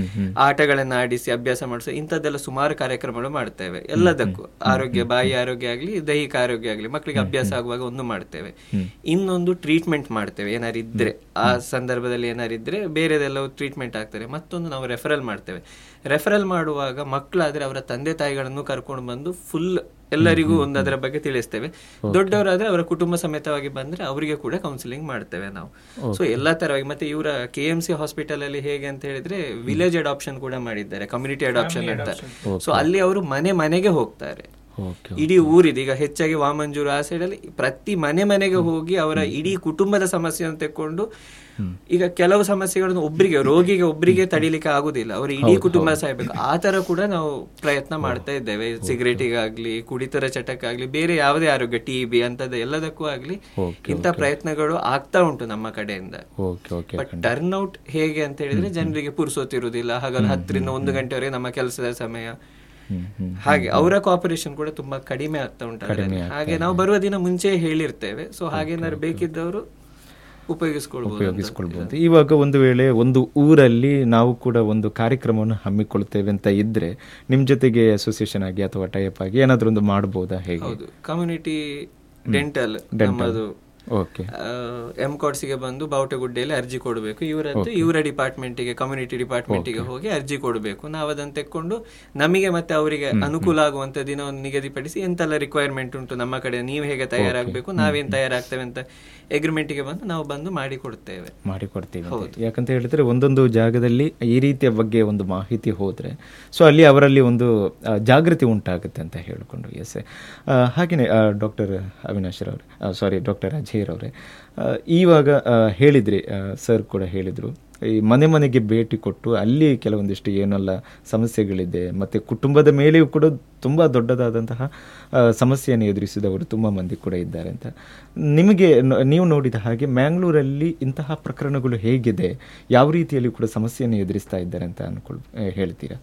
ಆಟಗಳನ್ನ ಆಡಿಸಿ ಅಭ್ಯಾಸ ಮಾಡಿಸಿ ಇಂಥದ್ದೆಲ್ಲ ಸುಮಾರು ಕಾರ್ಯಕ್ರಮಗಳು ಮಾಡ್ತೇವೆ ಎಲ್ಲದಕ್ಕೂ ಆರೋಗ್ಯ ಬಾಯಿ ಆರೋಗ್ಯ ಆಗ್ಲಿ ದೈಹಿಕ ಆರೋಗ್ಯ ಆಗ್ಲಿ ಮಕ್ಕಳಿಗೆ ಅಭ್ಯಾಸ ಆಗುವಾಗ ಒಂದು ಮಾಡ್ತೇವೆ ಇನ್ನೊಂದು ಟ್ರೀಟ್ಮೆಂಟ್ ಮಾಡ್ತೇವೆ ಏನಾರು ಇದ್ರೆ ಆ ಸಂದರ್ಭದಲ್ಲಿ ಏನಾರು ಇದ್ರೆ ಬೇರೆದೆಲ್ಲವೂ ಟ್ರೀಟ್ಮೆಂಟ್ ಆಗ್ತಾರೆ ಮತ್ತೊಂದು ನಾವು ರೆಫರಲ್ ಮಾಡ್ತೇವೆ ರೆಫರಲ್ ಮಾಡುವಾಗ ಮಕ್ಕಳಾದ್ರೆ ಅವರ ತಂದೆ ತಾಯಿಗಳನ್ನು ಕರ್ಕೊಂಡು ಬಂದು ಫುಲ್ ಎಲ್ಲರಿಗೂ ಒಂದು ಅದರ ಬಗ್ಗೆ ತಿಳಿಸ್ತೇವೆ ದೊಡ್ಡವರಾದ್ರೆ ಅವರ ಕುಟುಂಬ ಸಮೇತವಾಗಿ ಬಂದ್ರೆ ಅವರಿಗೆ ಕೂಡ ಕೌನ್ಸಿಲಿಂಗ್ ಮಾಡ್ತೇವೆ ನಾವು ಸೊ ಎಲ್ಲಾ ತರವಾಗಿ ಮತ್ತೆ ಇವರ ಕೆ ಎಂ ಸಿ ಹಾಸ್ಪಿಟಲ್ ಅಲ್ಲಿ ಹೇಗೆ ಅಂತ ಹೇಳಿದ್ರೆ ವಿಲೇಜ್ ಅಡಾಪ್ಷನ್ ಕೂಡ ಮಾಡಿದ್ದಾರೆ ಕಮ್ಯುನಿಟಿ ಅಡಾಪ್ಷನ್ ಅಂತ ಸೊ ಅಲ್ಲಿ ಅವರು ಮನೆ ಮನೆಗೆ ಹೋಗ್ತಾರೆ ಓಕೆ ಇಡೀ ಊರಿದೆ ಈಗ ಹೆಚ್ಚಾಗಿ ವಾಮಂಜೂರು ಆ ಸೈಡ್ ಅಲ್ಲಿ ಪ್ರತಿ ಮನೆ ಮನೆಗೆ ಹೋಗಿ ಅವರ ಇಡೀ ಕುಟುಂಬದ ಸಮಸ್ಯೆಯನ್ನು ತೆಕ್ಕೊಂಡು ಈಗ ಕೆಲವು ಸಮಸ್ಯೆಗಳನ್ನು ಒಬ್ಬರಿಗೆ ರೋಗಿಗೆ ಒಬ್ಬರಿಗೆ ತಡಿಲಿಕ್ಕೆ ಆಗುದಿಲ್ಲ ಅವರು ಇಡೀ ಕುಟುಂಬ ಸಾಯ್ಬೇಕು ಆ ತರ ಕೂಡ ನಾವು ಪ್ರಯತ್ನ ಮಾಡ್ತಾ ಇದ್ದೇವೆ ಸಿಗರೇಟಿಗಾಗ್ಲಿ ಕುಡಿತರ ಚಟಕ್ಕಾಗ್ಲಿ ಬೇರೆ ಯಾವುದೇ ಆರೋಗ್ಯ ಟಿ ಬಿ ಅಂತದ್ದು ಎಲ್ಲದಕ್ಕೂ ಆಗ್ಲಿ ಇಂಥ ಪ್ರಯತ್ನಗಳು ಆಗ್ತಾ ಉಂಟು ನಮ್ಮ ಕಡೆಯಿಂದ okay okay but turn out ಹೇಗೆ ಅಂತ ಹೇಳಿದ್ರೆ ಜನರಿಗೆ ಪುರ್ಸೋತಿರುವುದಿಲ್ಲ ಹಾಗಲ್ಲ ಹತ್ತರಿಂದ ಒಂದು ಗಂಟೆವರೆಗೆ ನಮ್ಮ ಕೆಲಸದ ಸಮಯ ಹಾಗೆ ಅವರ ಕಾಪರೇಷನ್ ಕೂಡ ತುಂಬಾ ಕಡಿಮೆ ಆಗ್ತಾ ಉಂಟು ಅದರಲ್ಲಿ. ಹಾಗೆ ನಾವು ಬರುವ ದಿನ ಮುಂಚೆ ಹೇಳಿರ್ತೇವೆ ಸೊ ಹಾಗೇನಾದ್ರು ಬೇಕಿದ್ದವರು ಉಪಯೋಗಿಸ್ಕೊಳ್ಬಹುದು ಅಂತ. ಉಪಯೋಗಿಸ್ಕೊಳ್ಬಹುದು ಇವಾಗ ಒಂದು ವೇಳೆ ಒಂದು ಊರಲ್ಲಿ ನಾವು ಕೂಡ ಒಂದು ಕಾರ್ಯಕ್ರಮವನ್ನು ಹಮ್ಮಿಕೊಳ್ತೇವೆ ಅಂತ ಇದ್ರೆ ನಿಮ್ ಜೊತೆಗೆ ಅಸೋಸಿಯೇಷನ್ ಆಗಿ ಅಥವಾ ಟೈಪ್ ಆಗಿ ಏನಾದ್ರೂ ಒಂದು ಮಾಡಬಹುದಾ ಹೇಗೆ ಹೌದು ಕಮ್ಯುನಿಟಿ ಡೆಂಟಲ್ ನಮ್ಮದು ಓಕೆ ಎಂ ಗೆ ಬಂದು ಬಾವುಟಗುಡ್ಡೆಯಲ್ಲಿ ಅರ್ಜಿ ಕೊಡಬೇಕು ಇವರದ್ದು ಇವರ ಡಿಪಾರ್ಟ್ಮೆಂಟಿಗೆ ಕಮ್ಯುನಿಟಿ ಡಿಪಾರ್ಟ್ಮೆಂಟಿಗೆ ಹೋಗಿ ಅರ್ಜಿ ಕೊಡಬೇಕು ನಾವು ಅದನ್ನು ತೆಕ್ಕೊಂಡು ನಮಗೆ ಮತ್ತೆ ಅವರಿಗೆ ಅನುಕೂಲ ಆಗುವಂತ ದಿನವನ್ನು ನಿಗದಿಪಡಿಸಿ ಎಂತೆಲ್ಲ ರಿಕ್ವೈರ್ಮೆಂಟ್ ಉಂಟು ನಮ್ಮ ಕಡೆ ನೀವು ಹೇಗೆ ತಯಾರಾಗಬೇಕು ನಾವೇನ್ ತಯಾರಾಗ್ತೇವೆ ಅಂತ ಅಗ್ರಿಮೆಂಟ್ಗೆ ಬಂದು ನಾವು ಬಂದು ಮಾಡಿ ಕೊಡ್ತೇವೆ ಮಾಡಿಕೊಡ್ತೀವಿ ಅಂತ. ಯಾಕಂತ ಹೇಳಿದ್ರೆ ಒಂದೊಂದು ಜಾಗದಲ್ಲಿ ಈ ರೀತಿಯ ಬಗ್ಗೆ ಒಂದು ಮಾಹಿತಿ ಹೋದ್ರೆ ಸೊ ಅಲ್ಲಿ ಅವರಲ್ಲಿ ಒಂದು ಆ, ಜಾಗೃತಿ ಉಂಟಾಗುತ್ತೆ ಅಂತ ಹೇಳಿಕೊಂಡು ಎಸ್ ಹಾಗೆಯೇ ಡಾಕ್ಟರ್ ಅವಿನಾಶ್ ಅವರೇ ಸಾರಿ ಡಾಕ್ಟರ್ ಅಜಯ್ ಅವರೇ ಇವಾಗ ಆ, ಹೇಳಿದ್ರಿ ಸರ್ ಕೂಡ ಹೇಳಿದ್ರು ಈ ಮನೆ ಮನೆಗೆ ಭೇಟಿ ಕೊಟ್ಟು ಅಲ್ಲಿ ಕೆಲವೊಂದಿಷ್ಟು ಏನೆಲ್ಲ ಸಮಸ್ಯೆಗಳಿದೆ ಮತ್ತು ಕುಟುಂಬದ ಮೇಲೆಯೂ ಕೂಡ ತುಂಬ ದೊಡ್ಡದಾದಂತಹ ಆ, ಸಮಸ್ಯೆಯನ್ನು ಎದುರಿಸಿದವರು ತುಂಬ ಮಂದಿ ಕೂಡ ಇದ್ದಾರೆ ಅಂತ ನಿಮಗೆ ನ- ನೀವು ನೋಡಿದ ಹಾಗೆ ಮ್ಯಾಂಗ್ಳೂರಲ್ಲಿ ಇಂತಹ ಪ್ರಕರಣಗಳು ಹೇಗಿದೆ ಯಾವ ರೀತಿಯಲ್ಲಿ ಕೂಡ ಸಮಸ್ಯೆಯನ್ನು ಎದುರಿಸ್ತಾ ಇದ್ದಾರೆ ಅಂತ ಅನ್ಕೊಳ್ ಆ, ಹೇಳ್ತೀರಾ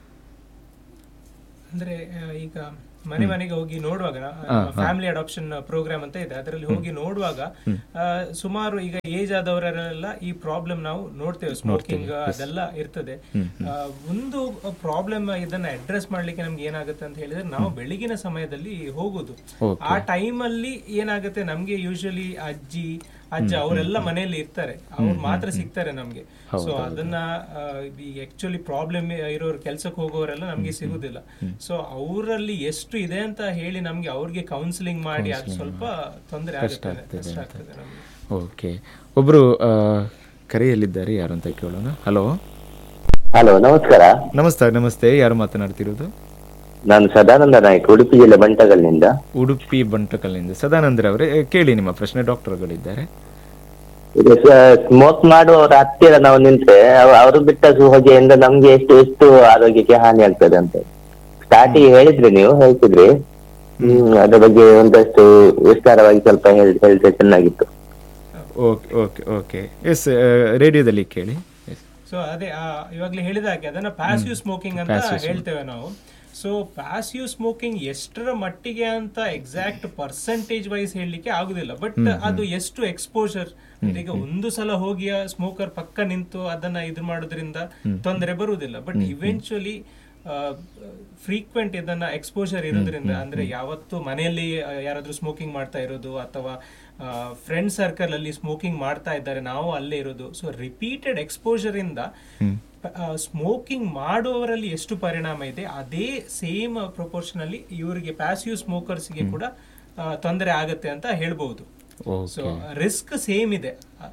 ಅಂದ್ರೆ ಆ, ಈಗ ಮನೆ ಮನೆಗೆ ಹೋಗಿ ನೋಡುವಾಗ ಫ್ಯಾಮಿಲಿ ಅಡಾಪ್ಷನ್ ಪ್ರೋಗ್ರಾಮ್ ಅಂತ ಇದೆ ಅದರಲ್ಲಿ ಹೋಗಿ ನೋಡುವಾಗ ಆ, ಸುಮಾರು ಈಗ ಏಜ್ ಆದವರೆಲ್ಲ ಈ ಪ್ರಾಬ್ಲಮ್ ನಾವು ನೋಡ್ತೇವೆ ಸ್ಮೋಕಿಂಗ್ ಅದೆಲ್ಲ ಇರ್ತದೆ ಆ, ಒಂದು ಪ್ರಾಬ್ಲಮ್ ಇದನ್ನ ಅಡ್ರೆಸ್ ಮಾಡ್ಲಿಕ್ಕೆ ನಮ್ಗೆ ಏನಾಗುತ್ತೆ ಅಂತ ಹೇಳಿದ್ರೆ ನಾವು ಬೆಳಗಿನ ಸಮಯದಲ್ಲಿ ಹೋಗುದು ಆ ಟೈಮ್ ಅಲ್ಲಿ ಏನಾಗುತ್ತೆ ನಮ್ಗೆ ಯೂಶಲಿ ಅಜ್ಜಿ ಅಜ್ಜ ಅವರೆಲ್ಲ ಮನೆಯಲ್ಲಿ ಇರ್ತಾರೆ ಅವ್ರು ಮಾತ್ರ ಸಿಗ್ತಾರೆ ನಮ್ಗೆ ಸೊ ಅದನ್ನ ಆ, ಈ ಆಕ್ಚುಲಿ ಪ್ರಾಬ್ಲಮ್ ಇರೋರು ಕೆಲ್ಸಕ್ಕೆ ಹೋಗೋರೆಲ್ಲ ನಮ್ಗೆ ಸಿಗುದಿಲ್ಲ ಸೊ ಅವರಲ್ಲಿ ಎಷ್ಟು ಇದೆ ಅಂತ ಹೇಳಿ ನಮ್ಗೆ ಅವ್ರಿಗೆ ಕೌನ್ಸಿಲಿಂಗ್ ಮಾಡಿ ಅದು ಸ್ವಲ್ಪ ತೊಂದರೆ ಆಗುತ್ತೆ ಕಷ್ಟ ಆಗ್ತದೆ ನಮ್ಗೆ ಓಕೆ ಒಬ್ಬರು ಕರೆಯಲ್ಲಿದ್ದಾರೆ ಯಾರು ಅಂತ ಕೇಳೋಣ ಹಲೋ ಹಲೋ ನಮಸ್ಕಾರ ನಮಸ್ತೆ ನಮಸ್ತೆ ಯಾರು ಮಾತನಾಡ್ತಿರೋದು ನಾನು ಸದಾನಂದ ನಾಯ್ಕ ಉಡುಪಿ ಜಿಲ್ಲೆ ಬಂಟಗಲ್ನಿಂದ ಉಡುಪಿ ಬಂಟಕಲ್ನಿಂದ ಸದಾನಂದ್ರ ಅವರೇ ಕೇಳಿ ನಿಮ್ಮ ಪ್ರಶ್ನೆ ಡಾಕ್ಟರ್ಗಳಿದ್ದಾರೆ ಇದು ಸ್ಮೋಕ್ ಮಾಡುವವರ ಹತ್ತಿರ ನಾವು ನಿಂತ್ರೆ ಅವ- ಅವರು ಬಿಟ್ಟ ಸು- ಹೊಗೆಯಿಂದ ನಮ್ಗೆ ಎಷ್ಟು ಎಷ್ಟು ಆರೋಗ್ಯಕ್ಕೆ ಹಾನಿ ಆಗ್ತದೆ ಅಂತ ಸ್ಟಾರ್ಟಿಗೆ ಹೇಳಿದ್ರಿ ನೀವು ಹೇಳ್ತಿದ್ರಿ ಹ್ಮ್ ಅದ್ರ ಬಗ್ಗೆ ಒಂದಷ್ಟು ವಿಸ್ತಾರವಾಗಿ ಸ್ವಲ್ಪ ಹೇಳ್- ಹೇಳಿದ್ರೆ ಚೆನ್ನಾಗಿತ್ತು ಓಕೆ ಓಕೆ ಓಕೆ ಎಸ್ ರೇಡಿಯೋದಲ್ಲಿ ಕೇಳಿ ಎಸ್ ಸೊ ಅದೇ ಆ, ಇವಾಗ್ಲೇ ಹೇಳಿದ ಹಾಗೆ ಅದನ್ನ ಪ್ಯಾಸಿವ್ ಸ್ಮೋಕಿಂಗ್ ಅಂತ ಹೇಳ್ತೇವೆ ನಾವು ಸೊ ಪ್ಯಾಸಿವ್ ಸ್ಮೋಕಿಂಗ್ ಎಷ್ಟರ ಮಟ್ಟಿಗೆ ಅಂತ ಎಕ್ಸಾಕ್ಟ್ ಪರ್ಸೆಂಟೇಜ್ ವೈಸ್ ಹೇಳಲಿಕ್ಕೆ ಆಗುದಿಲ್ಲ ಬಟ್ ಅದು ಎಷ್ಟು ಎಕ್ಸ್ಪೋಜರ್ ಈಗ ಒಂದು ಸಲ ಹೋಗಿ ಸ್ಮೋಕರ್ ಪಕ್ಕ ನಿಂತು ಅದನ್ನ ಇದು ಮಾಡೋದ್ರಿಂದ ತೊಂದರೆ ಬರುವುದಿಲ್ಲ ಬಟ್ ಇವೆಂಚುಲಿ ಫ್ರೀಕ್ವೆಂಟ್ ಇದನ್ನ ಎಕ್ಸ್ಪೋಜರ್ ಇರೋದ್ರಿಂದ ಅಂದ್ರೆ ಯಾವತ್ತು ಮನೆಯಲ್ಲಿ ಆ, ಯಾರಾದ್ರೂ ಸ್ಮೋಕಿಂಗ್ ಮಾಡ್ತಾ ಇರೋದು ಅಥವಾ ಫ್ರೆಂಡ್ ಸರ್ಕಲ್ ಅಲ್ಲಿ ಸ್ಮೋಕಿಂಗ್ ಮಾಡ್ತಾ ಇದ್ದಾರೆ ನಾವು ಅಲ್ಲೇ ಇರೋದು ಸೊ ರಿಪೀಟೆಡ್ ಎಕ್ಸ್ಪೋಜರ್ ಇಂದ ಸ್ಮೋಕಿಂಗ್ ಮಾಡುವವರಲ್ಲಿ ಎಷ್ಟು ಪರಿಣಾಮ ಇದೆ ಅದೇ ಸೇಮ್ ಪ್ರೊಪೋರ್ಷನ್ ಅಲ್ಲಿ ಇವರಿಗೆ ಪ್ಯಾಸಿವ್ ಸ್ಮೋಕರ್ಸ್ಗೆ ಕೂಡ ತೊಂದರೆ ಆಗತ್ತೆ ಅಂತ ಹೇಳ್ಬಹುದು ಸೊ ರಿಸ್ಕ್ ಸೇಮ್ ಇದೆ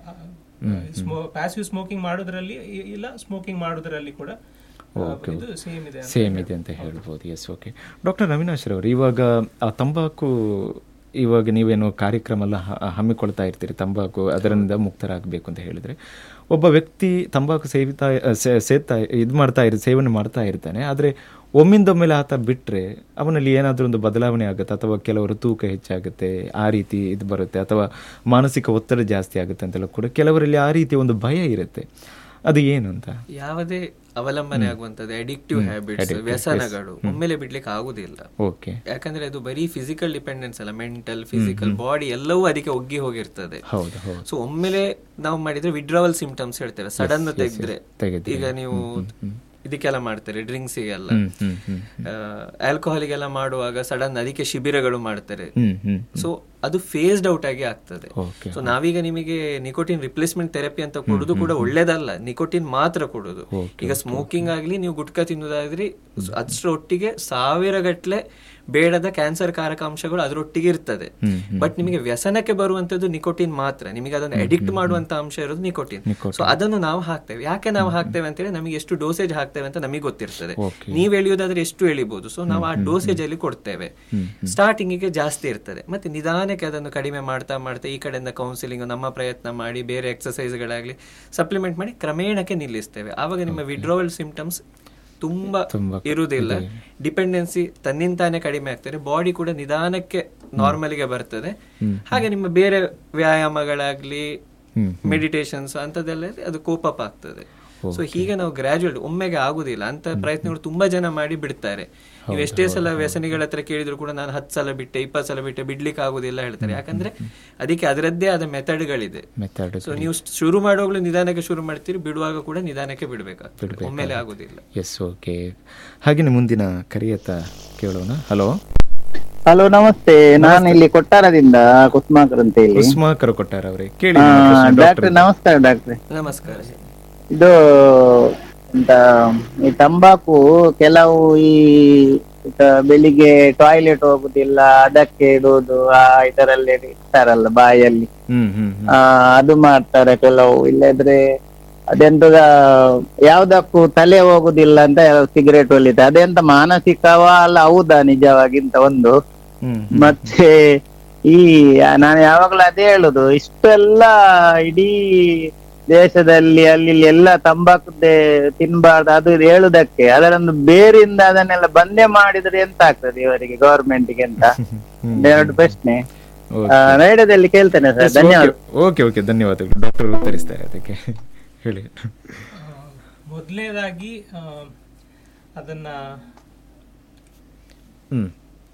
ಪ್ಯಾಸಿವ್ ಸ್ಮೋಕಿಂಗ್ ಮಾಡೋದ್ರಲ್ಲಿ ಇ- ಇಲ್ಲ ಸ್ಮೋಕಿಂಗ್ ಮಾಡೋದ್ರಲ್ಲಿ ಕೂಡ ಆ, ಇದು ಸೇಮ್ ಇದೆ ಅಂತ ಸೇಮ್ ಇದೆ ಅಂತ ಹೇಳ್ಬೋದು ಎಸ್ ಓಕೆ ಡಾಕ್ಟರ್ ಅವಿನಾಶ್ ರವರು ಇವಾಗ ಆ ತಂಬಾಕು ಇವಾಗ ನೀವೇನು ಕಾರ್ಯಕ್ರಮ ಎಲ್ಲ ಹ- ಹಮ್ಮಿಕೊಳ್ತಾ ಇರ್ತೀರಿ ತಂಬಾಕು ಅದರಿಂದ ಮುಕ್ತರಾಗಬೇಕು ಅಂತ ಹೇಳಿದ್ರೆ ಒಬ್ಬ ವ್ಯಕ್ತಿ ತಂಬಾಕು ಸೇವಿತಾ ಸೇ- ಸೇತಾ ಇದು ಮಾಡ್ತಾ ಇರ್ ಸೇವನೆ ಮಾಡ್ತಾ ಇರ್ತಾನೆ ಆದರೆ ಒಮ್ಮಿಂದೊಮ್ಮೆಲೆ ಆತ ಬಿಟ್ಟರೆ ಅವನಲ್ಲಿ ಏನಾದರೂ ಒಂದು ಬದಲಾವಣೆ ಆಗುತ್ತೆ ಅಥವಾ ಕೆಲವರು ತೂಕ ಹೆಚ್ಚಾಗುತ್ತೆ ಆ ರೀತಿ ಇದು ಬರುತ್ತೆ ಅಥವಾ ಮಾನಸಿಕ ಒತ್ತಡ ಜಾಸ್ತಿ ಆಗುತ್ತೆ ಅಂತೆಲ್ಲ ಕೂಡ ಕೆಲವರಲ್ಲಿ ಆ ರೀತಿ ಒಂದು ಭಯ ಇರುತ್ತೆ ಅದು ಏನು ಅಂತ ಯಾವುದೇ ಅವಲಂಬನೆ ಆಗುವಂತದ್ದು ಅಡಿಕ್ಟಿವ್ ಹ್ಯಾಬಿಟ್ಸ್ ವ್ಯಸನಗಳು ಒಮ್ಮೆಲೆ ಬಿಡ್ಲಿಕ್ಕೆ ಆಗುದಿಲ್ಲ ಓಕೆ ಯಾಕಂದ್ರೆ ಅದು ಬರೀ ಫಿಸಿಕಲ್ ಡಿಪೆಂಡೆನ್ಸ್ ಅಲ್ಲ ಮೆಂಟಲ್ ಫಿಸಿಕಲ್ ಬಾಡಿ ಎಲ್ಲವೂ ಅದಕ್ಕೆ ಒಗ್ಗಿ ಹೋಗಿರ್ತದೆ ಹೌದು ಹೌದು ಸೊ ಒಮ್ಮೆಲೆ ನಾವು ಮಾಡಿದ್ರೆ ವಿಡ್ರಾವಲ್ ಸಿಂಪ್ಟಮ್ಸ್ ಹೇಳ್ತೇವೆ ಸಡನ್ ತೆಗೆದ್ರೆ ತೆಗೆದ್ರೆ. ಈಗ ನೀವು ಇದಕ್ಕೆಲ್ಲ ಮಾಡ್ತಾರೆ ಡ್ರಿಂಕ್ಸಿಗೆಲ್ಲ ಹ್ಮ್ ಹ್ಮ್ ಹ್ಮ್ ಆಲ್ಕೋಹಾಲಿಗೆಲ್ಲ ಮಾಡುವಾಗ ಸಡನ್ ಅದಕ್ಕೆ ಶಿಬಿರಗಳು ಮಾಡ್ತಾರೆ ಹ್ಮ್ ಹ್ಮ್ ಸೊ ಅದು ಫೇಸ್ಡ್ ಔಟ್ ಆಗಿ ಆಗ್ತದೆ Okay. ಸೊ ನಾವೀಗ ನಿಮಗೆ ನಿಕೋಟಿನ್ ರಿಪ್ಲೇಸ್ಮೆಂಟ್ ಥೆರಪಿ ಅಂತ ಕೊಡುದು ಕೂಡ ಒಳ್ಳೇದಲ್ಲ ನಿಕೋಟಿನ್ ಮಾತ್ರ ಕೊಡುದು ಈಗ ಸ್ಮೋಕಿಂಗ್ ಆಗ್ಲಿ ನೀವು ಗುಟ್ಕಾ ತಿನ್ನುದಾದ್ರಿ ಅಷ್ಟರ ಒಟ್ಟಿಗೆ ಸಾವಿರ ಗಟ್ಲೆ ಬೇಡದ ಕ್ಯಾನ್ಸರ್ ಕಾರಕ ಅಂಶಗಳು ಅದರೊಟ್ಟಿಗೆ ಇರ್ತದೆ ಬಟ್ ನಿಮಗೆ ವ್ಯಸನಕ್ಕೆ ಬರುವಂತದ್ದು ನಿಕೋಟಿನ್ ಮಾತ್ರ ನಿಮಗೆ ಅದನ್ನು ಎಡಿಕ್ಟ್ ಮಾಡುವಂತ ಅಂಶ ಇರೋದು ನಿಕೋಟಿನ್ ಸೊ ಅದನ್ನು ನಾವು ಹಾಕ್ತೇವೆ ಯಾಕೆ ನಾವು ಹಾಕ್ತೇವೆ ಅಂತೇಳಿ ನಮಗೆ ಎಷ್ಟು ಡೋಸೇಜ್ ಹಾಕ್ತೇವೆ ಅಂತ ನಮಗೆ ಗೊತ್ತಿರ್ತದೆ ನೀವು ಎಳೆಯೋದಾದ್ರೆ ಎಷ್ಟು ಎಳಿಬಹುದು ಸೊ ನಾವು ಆ ಡೋಸೇಜ್ ಅಲ್ಲಿ ಕೊಡ್ತೇವೆ ಸ್ಟಾರ್ಟಿಂಗ್ ಗೆ ಜಾಸ್ತಿ ಇರ್ತದೆ ಮತ್ತೆ ನಿಧಾನಕ್ಕೆ ಅದನ್ನು ಕಡಿಮೆ ಮಾಡ್ತಾ ಮಾಡ್ತಾ ಈ ಕಡೆಯಿಂದ ಕೌನ್ಸಿಲಿಂಗ್ ನಮ್ಮ ಪ್ರಯತ್ನ ಮಾಡಿ ಬೇರೆ ಎಕ್ಸಸೈಸ್ ಗಳಾಗ್ಲಿ ಸಪ್ಲಿಮೆಂಟ್ ಮಾಡಿ ಕ್ರಮೇಣಕ್ಕೆ ನಿಲ್ಲಿಸ್ತೇವೆ ಆವಾಗ ನಿಮ್ಮ ವಿಡ್ರೋವಲ್ ಸಿಂಪ್ಟಮ್ಸ್ ತುಂಬಾ ಇರುವುದಿಲ್ಲ ಡಿಪೆಂಡೆನ್ಸಿ ತನ್ನಿಂತಾನೆ ಕಡಿಮೆ ಆಗ್ತದೆ ಬಾಡಿ ಕೂಡ ನಿಧಾನಕ್ಕೆ ನಾರ್ಮಲ್ಗೆ ಬರ್ತದೆ ಹಾಗೆ ನಿಮ್ಮ ಬೇರೆ ವ್ಯಾಯಾಮಗಳಾಗ್ಲಿ ಮೆಡಿಟೇಷನ್ಸ್ ಅಂತದೆಲ್ಲ ಇದೆ, ಅದು ಕೋಪ್ ಅಪ್ ಆಗ್ತದೆ ಸೊ ಹೀಗೆ ನಾವು ಗ್ರಾಜುಯಲ್ ಒಮ್ಮೆಗೆ ಆಗುದಿಲ್ಲ ಅಂತ ಪ್ರಯತ್ನಗಳು ತುಂಬಾ ಜನ ಮಾಡಿ ಬಿಡ್ತಾರೆ ನೀವು ಎಷ್ಟೇ ಸಲ ವ್ಯಸನಿಗಳ ಹತ್ರ ಕೇಳಿದ್ರು ಕೂಡ ನಾನು ಹತ್ತು ಸಲ ಬಿಟ್ಟೆ ಇಪ್ಪತ್ತು ಸಲ ಬಿಟ್ಟೆ ಬಿಡ್ಲಿಕ್ಕೆ ಆಗುದಿಲ್ಲ ಹೇಳ್ತಾರೆ ಯಾಕಂದ್ರೆ ಅದಕ್ಕೆ ಅದರದ್ದೇ ಆದ ಮೆಥಡ್ಗಳಿದೆ ಮೆಥಡ್ ಸೊ ನೀವು ಶುರು ಮಾಡುವಾಗಲೂ ನಿಧಾನಕ್ಕೆ ಶುರು ಮಾಡ್ತೀರಿ ಬಿಡುವಾಗ ಕೂಡ ನಿಧಾನಕ್ಕೆ ಬಿಡಬೇಕಾಗ್ತದೆ ಒಮ್ಮೆಲೆ ಆಗುದಿಲ್ಲ ಎಸ್ ಓಕೆ ಹಾಗೆಯೇ ಮುಂದಿನ ಕರೆಯತ್ತ ಕೇಳೋಣ ಹಲೋ ಹಲೋ ನಮಸ್ತೆ ನಾನು ಇಲ್ಲಿ ಕೊಟ್ಟಾರದಿಂದ ಕುಸುಮಾಕರ್ ಅಂತ ಹೇಳಿ ಉಸ್ಮಾಕರ ಕೊಟ್ಟಾರ ಅವರೇ ಕೇಳಿ ಆ, ನಿಮ್ಮ ಪ್ರಶ್ನೆ, ಡಾಕ್ಟ್ರೆ ಡಾಕ್ಟರ್ ನಮಸ್ಕಾರ ಡಾಕ್ಟ್ರೆ ನಮಸ್ಕಾರ ಇದು ಎಂತ ಈ ತಂಬಾಕು ಕೆಲವು ಈ ಈಗ ಬೆಳಿಗ್ಗೆ ಟಾಯ್ಲೆಟ್ ಹೋಗುದಿಲ್ಲ ಅದಕ್ಕೆ ಇಡುವುದು ಆ ಇದರಲ್ಲಿ ಇಡ್ತಾರಲ್ಲ ಬಾಯಲ್ಲಿ ಹ್ಮ್ ಹ್ಮ್ ಹ್ಮ್. ಆ ಅದು ಮಾಡ್ತಾರೆ ಕೆಲವು ಇಲ್ಲದ್ರೆ ಅದೆಂತದ ಯಾವ್ದಕ್ಕೂ ತಲೆ ಹೋಗುದಿಲ್ಲ ಅಂತ ಸಿಗರೇಟ್ ಒಲಿತಾರೆ ಅದೆಂತ ಮಾನಸಿಕವಾ ಅಲ್ಲ ಹೌದಾ ನಿಜವಾಗಿಂತ ಒಂದು ಹ್ಮ್ ಮತ್ತೆ ಈ ನಾನು ಯಾವಾಗ್ಲೂ ಅದೇ ಹೇಳುದು ಇಷ್ಟೆಲ್ಲ ಇಡೀ ದೇಶದಲ್ಲಿ ಅಲ್ಲಿ ಇಲ್ಲಿ ಎಲ್ಲ ತಂಬಾಕು ತಿನ್ಬಾರ್ದು ಅದು ಇದು ಹೇಳುದಕ್ಕೆ ಅದರೊಂದು ಬೇರಿಂದ ಅದನ್ನೆಲ್ಲ ಬಂದೇ ಮಾಡಿದ್ರೆ ಎಂತ ಆಗ್ತದೆ ಇವರಿಗೆ ಗವರ್ಮೆಂಟ್ಗೆ ಅಂತ ಎರಡು ಪ್ರಶ್ನೆ ಆ, ರೇಡಿಯೋದಲ್ಲಿ ಕೇಳ್ತೇನೆ ಸರ್ ಧನ್ಯವಾದ ಓಕೆ ಓಕೆ ಧನ್ಯವಾದಗಳು ಡಾಕ್ಟರ್ ಉತ್ತರಿಸ್ತಾರೆ ಅದಕ್ಕೆ ಹೇಳಿ ಮೊದಲನೇದಾಗಿ ಅದನ್ನ ಹ್ಮ್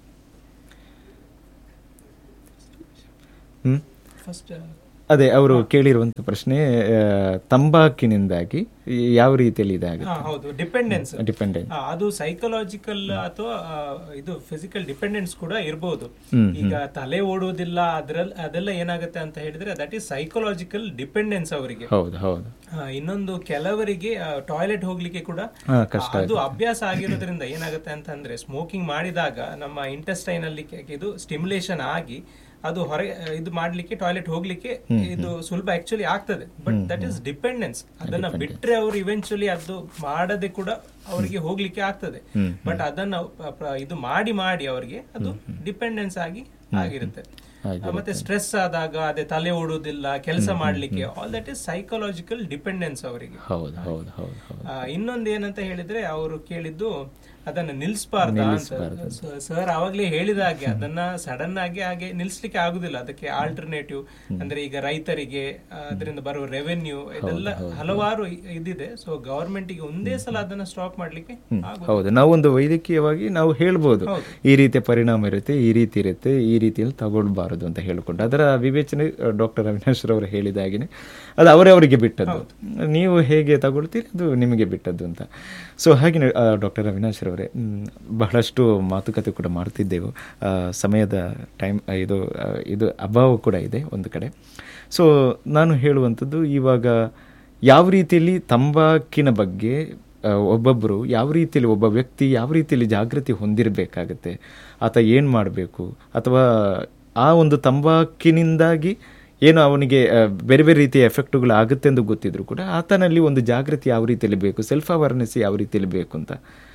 ಹ್ಮ್ ಫಸ್ಟ್ ಅದೇ ಅವರು ಕೇಳಿರುವಂತ ಪ್ರಶ್ನೆ ಆ, ತಂಬಾಕಿನಿಂದಾಗಿ ಯಾವ ರೀತಿಯಲ್ಲಿ ಇದಾಗುತ್ತೆ ಹೌದು ಡಿಪೆಂಡೆನ್ಸ್ ಡಿಪೆಂಡೆಂಟ್ ಅದು ಸೈಕಲಾಜಿಕಲ್ ಅಥವಾ ಆ, ಇದು ಫಿಸಿಕಲ್ ಡಿಪೆಂಡೆನ್ಸ್ ಕೂಡ ಇರಬಹುದು ಹ್ಮ್, ಈಗ ತಲೆ ಓಡುವುದಿಲ್ಲ ಅದ್ರಲ್ಲಿ ಅದೆಲ್ಲ ಏನಾಗುತ್ತೆ ಅಂತ ಹೇಳಿದ್ರೆ ದಟ್ ಈಸ್ ಸೈಕಲಾಜಿಕಲ್ ಡಿಪೆಂಡೆನ್ಸ್ ಅವರಿಗೆ ಹೌದು ಹೌದು ಆ, ಇನ್ನೊಂದು ಕೆಲವರಿಗೆ ಟಾಯ್ಲೆಟ್ ಹೋಗ್ಲಿಕ್ಕೆ ಕೂಡ ಹಾ, ಕಷ್ಟ ಅದು ಅಭ್ಯಾಸ ಆಗಿರೋದ್ರಿಂದ ಏನಾಗುತ್ತೆ ಅಂತಂದ್ರೆ ಸ್ಮೋಕಿಂಗ್ ಮಾಡಿದಾಗ ನಮ್ಮ ಇಂಟೆಸ್ಟೈನ್ ಅಲ್ಲಿ ಕೆ- ಇದು ಸ್ಟಿಮ್ಯುಲೇಷನ್ ಆಗಿ ಅದು ಹೊರಗೆ ಇದು ಮಾಡ್ಲಿಕ್ಕೆ ಟಾಯ್ಲೆಟ್ ಹೋಗ್ಲಿಕ್ಕೆ ಇದು ಸುಲಭ ಆಕ್ಚುಲಿ ಆಗ್ತದೆ ಬಟ್ ದಟ್ ಇಸ್ ಡಿಪೆಂಡೆನ್ಸ್ ಅದನ್ನ ಬಿಟ್ರೆ ಅವರು ಇವೆಂಚುಲಿ ಅದು ಮಾಡದೆ ಕೂಡ ಅವರಿಗೆ ಹೋಗ್ಲಿಕ್ಕೆ ಆಗ್ತದೆ ಬಟ್ ಅದನ್ನ ಪ- ಪ- ಇದು ಮಾಡಿ ಮಾಡಿ ಅವರಿಗೆ ಅದು ಡಿಪೆಂಡೆನ್ಸ್ ಆಗಿ ಆಗಿರುತ್ತೆ ಆ, ಮತ್ತೆ ಸ್ಟ್ರೆಸ್ ಆದಾಗ ಅದೇ ತಲೆ ಓಡುದಿಲ್ಲ ಕೆಲಸ ಮಾಡ್ಲಿಕ್ಕೆ all that is psychological dependence ಅವರಿಗೆ ಹೌದು ಹೌದು ಹೌದು ಹೌದು ಆ, ಇನ್ನೊಂದು ಏನಂತ ಹೇಳಿದ್ರೆ ಅವರು ಕೇಳಿದ್ದು ಅದನ್ನ ನಿಲ್ಸ್ಬಾರ್ದ ಅಂತ ಸರ್ ಅವಾಗ್ಲೇ ಹೇಳಿದ ಹಾಗೆ ಅದನ್ನ ಸಡನ್ ಆಗಿ ಹಾಗೆ ನಿಲ್ಸ್ಲಿಕ್ಕೆ ಆಗುದಿಲ್ಲ ಅದಕ್ಕೆ ಆಲ್ಟರ್ನೇಟಿವ್ ಅಂದ್ರೆ ಈಗ ರೈತರಿಗೆ ಆ, ಅದರಿಂದ ಬರುವ ರೆವೆನ್ಯೂ ಇದೆಲ್ಲ ಹಲವಾರು ಇ- ಇದಿದೆ ಸೊ ಗವರ್ಮೆಂಟ್ ಗೆ ಒಂದೇ ಸಲ ಅದನ್ನ ಸ್ಟಾಪ್ ಮಾಡ್ಲಿಕ್ಕೆ ಆಗುದಿಲ್ಲ. ಹೌದು ನಾವೊಂದು ವೈದ್ಯಕೀಯವಾಗಿ ನಾವು ಹೇಳ್ಬೋದು ಈ ರೀತಿಯ ಪರಿಣಾಮ ಇರುತ್ತೆ ಈ ರೀತಿ ಇರುತ್ತೆ ಈ ರೀತಿಯಲ್ಲಿ ತಗೊಳ್ಬಾರದು ಅಂತ ಹೇಳಿಕೊಂಡು ಅದರ ವಿವೇಚನೆ ಡಾಕ್ಟರ್ ಅವಿನಾಶ್ ರವರು ಹೇಳಿದ ಹಾಗೆಯೇ ಅದು ಅವರವರಿಗೆ ಬಿಟ್ಟದ್ದು ನೀವು ಹೇಗೆ ತಗೊಳ್ತೀರಿ ಅದು ನಿಮಗೆ ಬಿಟ್ಟದ್ದು ಅಂತ ಸೊ ಹಾಗೆ ಡಾಕ್ಟರ್ ಅವಿನಾಶ್ ರವರೇ ಮ್, ಬಹಳಷ್ಟು ಮಾತುಕತೆ ಕೂಡ ಮಾಡ್ತಿದ್ದೆವು ಆ, ಸಮಯದ ಟೈಮ್ ಇದು ಆ, ಇದು ಅಭಾವ ಕೂಡ ಇದೆ ಒಂದು ಕಡೆ ಸೊ ನಾನು ಹೇಳುವಂಥದ್ದು ಇವಾಗ ಯಾವ ರೀತಿಯಲ್ಲಿ ತಂಬಾಕಿನ ಬಗ್ಗೆ ಆ, ಒಬ್ಬೊಬ್ಬರು ಯಾವ ರೀತಿಯಲ್ಲಿ ಒಬ್ಬ ವ್ಯಕ್ತಿ ಯಾವ ರೀತಿಯಲ್ಲಿ ಜಾಗೃತಿ ಹೊಂದಿರಬೇಕಾಗತ್ತೆ ಆತ ಏನು ಮಾಡಬೇಕು ಅಥವಾ ಆ ಒಂದು ತಂಬಾಕಿನಿಂದಾಗಿ ಏನು ಅವನಿಗೆ ಆ, ಬೇರೆ ಬೇರೆ ರೀತಿಯ ಎಫೆಕ್ಟ್ಗಳು ಆಗುತ್ತೆ ಎಂದು ಗೊತ್ತಿದ್ರು ಕೂಡ ಆತನಲ್ಲಿ ಒಂದು ಜಾಗೃತಿ ಯಾವ ರೀತಿಯಲ್ಲಿ ಬೇಕು ಸೆಲ್ಫ್ ಅವೇರ್ನೆಸ್ ಯಾವ ರೀತಿಯಲ್ಲಿ ಬೇಕು ಅಂತ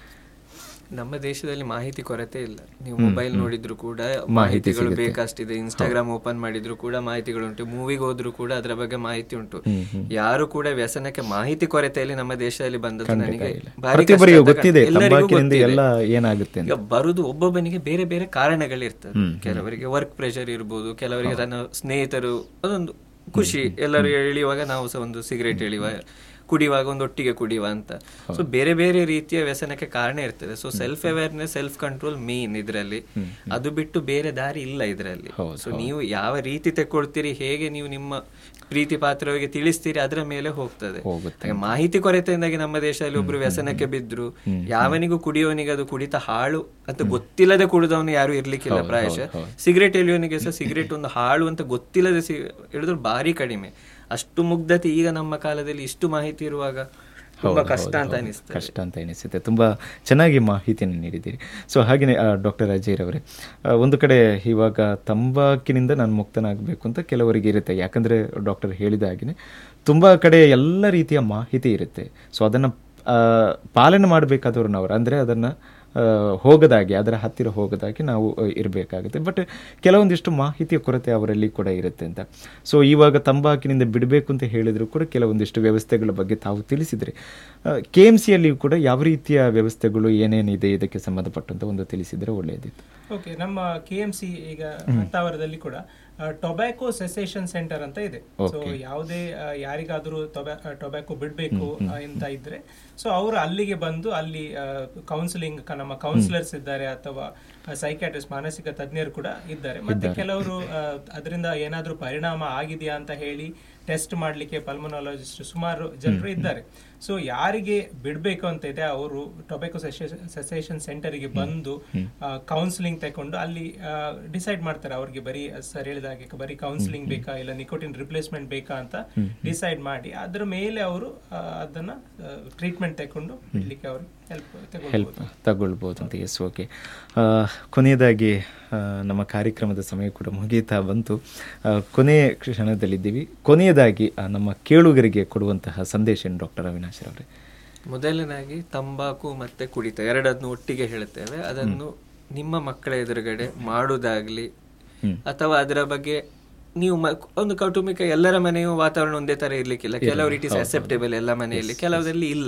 ನಮ್ಮ ದೇಶದಲ್ಲಿ ಮಾಹಿತಿ ಕೊರತೆ ಇಲ್ಲ ನೀವು ಮೊಬೈಲ್ ನೋಡಿದ್ರು ಕೂಡ ಮಾಹಿತಿಗಳು ಬೇಕಷ್ಟಿದೆ ಇನ್ಸ್ಟಾಗ್ರಾಮ್ ಓಪನ್ ಮಾಡಿದ್ರು ಕೂಡ ಮಾಹಿತಿಗಳು ಉಂಟು ಮೂವಿಗೆ ಹೋದ್ರು ಕೂಡ ಅದರ ಬಗ್ಗೆ ಮಾಹಿತಿ ಉಂಟು ಯಾರು ಕೂಡ ವ್ಯಸನಕ್ಕೆ ಮಾಹಿತಿ ಕೊರತೆಯಲ್ಲಿ ನಮ್ಮ ದೇಶದಲ್ಲಿ ಬಂದದ್ದು ನನಗೆ ಭಾರಿ ಕಷ್ಟ ಪ್ರತಿಯೊಬ್ಬರಿಗೂ ಅಂತ ಗೊತ್ತಿದೆ ಕಾಣ್ತದೆ. ಎಲ್ಲರಿಗೂ ತಂಬಾಕಿನಿಂದ ಗೊತ್ತಿದೆ. ಎಲ್ಲ ಏನಾಗುತ್ತೆ ಅಂತ ಈಗ ಬರುದು ಒಬ್ಬೊಬ್ಬನಿಗೆ ಬೇರೆ ಬೇರೆ ಕಾರಣಗಳಿರ್ತದೆ ಕೆಲವರಿಗೆ ವರ್ಕ್ ಪ್ರೆಷರ್ ಇರ್ಬೋದು ಕೆಲವರಿಗೆ ತನ್ನ ಸ್ನೇಹಿತರು ಅದೊಂದು ಖುಷಿ ಎಲ್ಲರೂ ಎಳೆಯುವಾಗ ನಾವು ಸಹ ಒಂದು ಸಿಗರೇಟ್ ಎಳೆಯುವ ಕುಡಿಯುವಾಗ ಒಂದು ಒಟ್ಟಿಗೆ ಕುಡಿಯುವ ಅಂತ ಸೊ ಬೇರೆ ಬೇರೆ ರೀತಿಯ ವ್ಯಸನಕ್ಕೆ ಕಾರಣ ಇರ್ತದೆ so self awareness self control main ಇದರಲ್ಲಿ ಅದು ಬಿಟ್ಟು ಬೇರೆ ದಾರಿ ಇಲ್ಲ ಇದರಲ್ಲಿ ಸೊ ನೀವು ಯಾವ ರೀತಿ ತಗೊಳ್ತೀರಿ ಹೇಗೆ ನೀವು ನಿಮ್ಮ ಪ್ರೀತಿ ಪಾತ್ರರಿಗೆ ತಿಳಿಸ್ತೀರಿ ಅದರ ಮೇಲೆ ಹೋಗ್ತದೆ ಹಾಗೆ ಮಾಹಿತಿ ಕೊರತೆಯಿಂದಾಗಿ ನಮ್ಮ ದೇಶದಲ್ಲಿ ಒಬ್ರು ವ್ಯಸನಕ್ಕೆ ಬಿದ್ರು ಯಾವನಿಗೂ ಕುಡಿಯೋನಿಗೆ ಅದು ಕುಡಿತ ಹಾಳು ಅಂತ ಗೊತ್ತಿಲ್ಲದೆ ಕುಡಿದವನು ಯಾರು ಇರ್ಲಿಕ್ಕಿಲ್ಲ ಪ್ರಾಯಶಃ ಸಿಗರೇಟ್ ಎಳೆಯೋನಿಗೆ ಸಹ ಸಿಗರೇಟ್ ಒಂದು ಹಾಳು ಅಂತ ಗೊತ್ತಿಲ್ಲದೆ ಸಿ ಹೇಳಿದ್ರು ಭಾರಿ ಕಡಿಮೆ ಅಷ್ಟು ಮುಗ್ಧತೆ ಈಗ ನಮ್ಮ ಕಾಲದಲ್ಲಿ ಇಷ್ಟು ಮಾಹಿತಿ ಇರುವಾಗ ತುಂಬಾ ಹೌದು, ಕಷ್ಟ ಹೌದು, ಅಂತ ಹೌದು. ಅನಿಸ್ತದೆ ಕಷ್ಟ ಅಂತ ಎನಿಸುತ್ತೆ ತುಂಬ ಚೆನ್ನಾಗಿ ಮಾಹಿತಿಯನ್ನು ನೀಡಿದ್ದೀರಿ ಸೊ ಹಾಗೆಯೇ ಡಾಕ್ಟರ್ ಅಜಯ್ ಅವರೇ ಒಂದು ಕಡೆ ಇವಾಗ ತಂಬಾಕಿನಿಂದ ನಾನು ಮುಕ್ತನಾಗಬೇಕು ಅಂತ ಕೆಲವರಿಗೆ ಇರುತ್ತೆ ಯಾಕಂದರೆ ಡಾಕ್ಟರ್ ಹೇಳಿದ ಹಾಗೆಯೇ ತುಂಬ ಕಡೆ ಎಲ್ಲ ರೀತಿಯ ಮಾಹಿತಿ ಇರುತ್ತೆ ಸೊ ಅದನ್ನು ಪಾಲನೆ ಮಾಡಬೇಕಾದವ್ರು ನಾವು ಅಂದರೆ ಅದನ್ನು ಹೋಗದಾಗೆ ಅದರ ಹತ್ತಿರ ಹೋಗದಾಗೆ ನಾವು ಇರಬೇಕಾಗುತ್ತೆ ಬಟ್ ಕೆಲವೊಂದಿಷ್ಟು ಮಾಹಿತಿಯ ಕೊರತೆ ಅವರಲ್ಲಿ ಕೂಡ ಇರುತ್ತೆ ಅಂತ ಸೊ ಇವಾಗ ತಂಬಾಕಿನಿಂದ ಬಿಡಬೇಕು ಅಂತ ಹೇಳಿದ್ರು ಕೂಡ ಕೆಲವೊಂದಿಷ್ಟು ವ್ಯವಸ್ಥೆಗಳ ಬಗ್ಗೆ ತಾವು ತಿಳಿಸಿದ್ರಿ ಕೆ ಎಮ್ ಸಿಯಲ್ಲಿಯೂ ಕೂಡ ಯಾವ ರೀತಿಯ ವ್ಯವಸ್ಥೆಗಳು ಏನೇನಿದೆ ಇದಕ್ಕೆ ಸಂಬಂಧಪಟ್ಟಂತ ಒಂದು ತಿಳಿಸಿದರೆ ಒಳ್ಳೆಯದಿತ್ತು ಓಕೆ ನಮ್ಮ ಕೆ ಎಂ ಸಿ ಈಗ ಹತ್ತಾವರದಲ್ಲಿ ಕೂಡ ಟೊಬ್ಯಾಕೋ ಸೆಸೇಷನ್ ಸೆಂಟರ್ ಅಂತ ಇದೆ ಸೊ ಯಾವುದೇ ಆ, ಯಾರಿಗಾದ್ರೂ ಟೊಬ್ಯಾಕೋ ಬಿಡ್ಬೇಕು ಆ, ಅಂತ ಇದ್ರೆ ಸೊ ಅವರು ಅಲ್ಲಿಗೆ ಬಂದು ಅಲ್ಲಿ ಕೌನ್ಸಿಲಿಂಗ್ ನಮ್ಮ ಕೌನ್ಸಿಲರ್ಸ್ ಇದ್ದಾರೆ ಅಥವಾ ಸೈಕ್ಯಾಟ್ರಿಸ್ಟ್ ಮಾನಸಿಕ ತಜ್ಞರು ಕೂಡ ಇದ್ದಾರೆ ಮತ್ತೆ ಕೆಲವರು ಅದರಿಂದ ಏನಾದ್ರೂ ಪರಿಣಾಮ ಆಗಿದೆಯಾ ಅಂತ ಹೇಳಿ ಟೆಸ್ಟ್ ಮಾಡ್ಲಿಕ್ಕೆ ಪಲ್ಮನಾಲಜಿಸ್ಟ್ ಸುಮಾರು ಜನರು ಇದ್ದಾರೆ ಸೊ ಯಾರಿಗೆ ಬಿಡ್ಬೇಕು ಅಂತ ಇದೆ ಅವರು ಟೊಬ್ಯಾಕೋ ಸೆಸೇಷನ್ ಸೆಂಟರ್ಗೆ ಬಂದು ಕೌನ್ಸಿಲಿಂಗ್ ತಕೊಂಡು ಅಲ್ಲಿ ಡಿಸೈಡ್ ಮಾಡ್ತಾರೆ ಅವ್ರಿಗೆ ಬರೀ ಸರ್ ಹೇಳಿದ ಹಾಗೆ ಬರೀ ಕೌನ್ಸಿಲಿಂಗ್ ಬೇಕಾ ಇಲ್ಲ ನಿಕೋಟಿನ್ ರಿಪ್ಲೇಸ್ಮೆಂಟ್ ಬೇಕಾ ಅಂತ ಡಿಸೈಡ್ ಮಾಡಿ ಅದ್ರ ಮೇಲೆ ಅವರು ಅದನ್ನ ಟ್ರೀಟ್ಮೆಂಟ್ ತಕೊಂಡು ಬಿಡ್ಲಿಕ್ಕೆ ಅವರು ಹೆಲ್ಪ್ ಹೆಲ್ಪ್ ತಗೊಳ್ಬೋದು ತಗೊಳ್ಬೋದು ಅಂತ ಎಸ್ ಓಕೆ ಕೊನೆಯದಾಗಿ ಆ, ನಮ್ಮ ಕಾರ್ಯಕ್ರಮದ ಸಮಯ ಕೂಡ ಮುಗೀತಾ ಬಂತು ಆ, ಕೊನೆಯ ಕ್ಷಣದಲ್ಲಿದ್ದೀವಿ ಕೊನೆಯದಾಗಿ ಆ, ನಮ್ಮ ಕೇಳುಗರಿಗೆ ಕೊಡುವಂತಹ ಸಂದೇಶ ಏನು ಡಾಕ್ಟರ್ ಅವಿನಾಶ್ ಅವರೇ ಮೊದಲನೇದಾಗಿ ತಂಬಾಕು ಮತ್ತೆ ಕುಡಿತ ಎರಡನ್ನು ಒಟ್ಟಿಗೆ ಹೇಳ್ತೇವೆ ಅದನ್ನು ನಿಮ್ಮ ಮಕ್ಕಳ ಎದುರುಗಡೆ ಮಾಡುವುದಾಗ್ಲಿ ಅಥವಾ ಅದರ ಬಗ್ಗೆ ನೀವು ಮ- ಒಂದು ಕೌಟುಂಬಿಕ ಎಲ್ಲರ ಮನೆಯೂ ವಾತಾವರಣ ಒಂದೇ ತರ ಇರ್ಲಿಕ್ಕಿಲ್ಲ ಕೆಲವರು ಇಟ್ ಇಸ್ ಅಕ್ಸೆಪ್ಟೇಬಲ್ ಎಲ್ಲ ಮನೆಯಲ್ಲಿ ಕೆಲವರಲ್ಲಿ ಇಲ್ಲ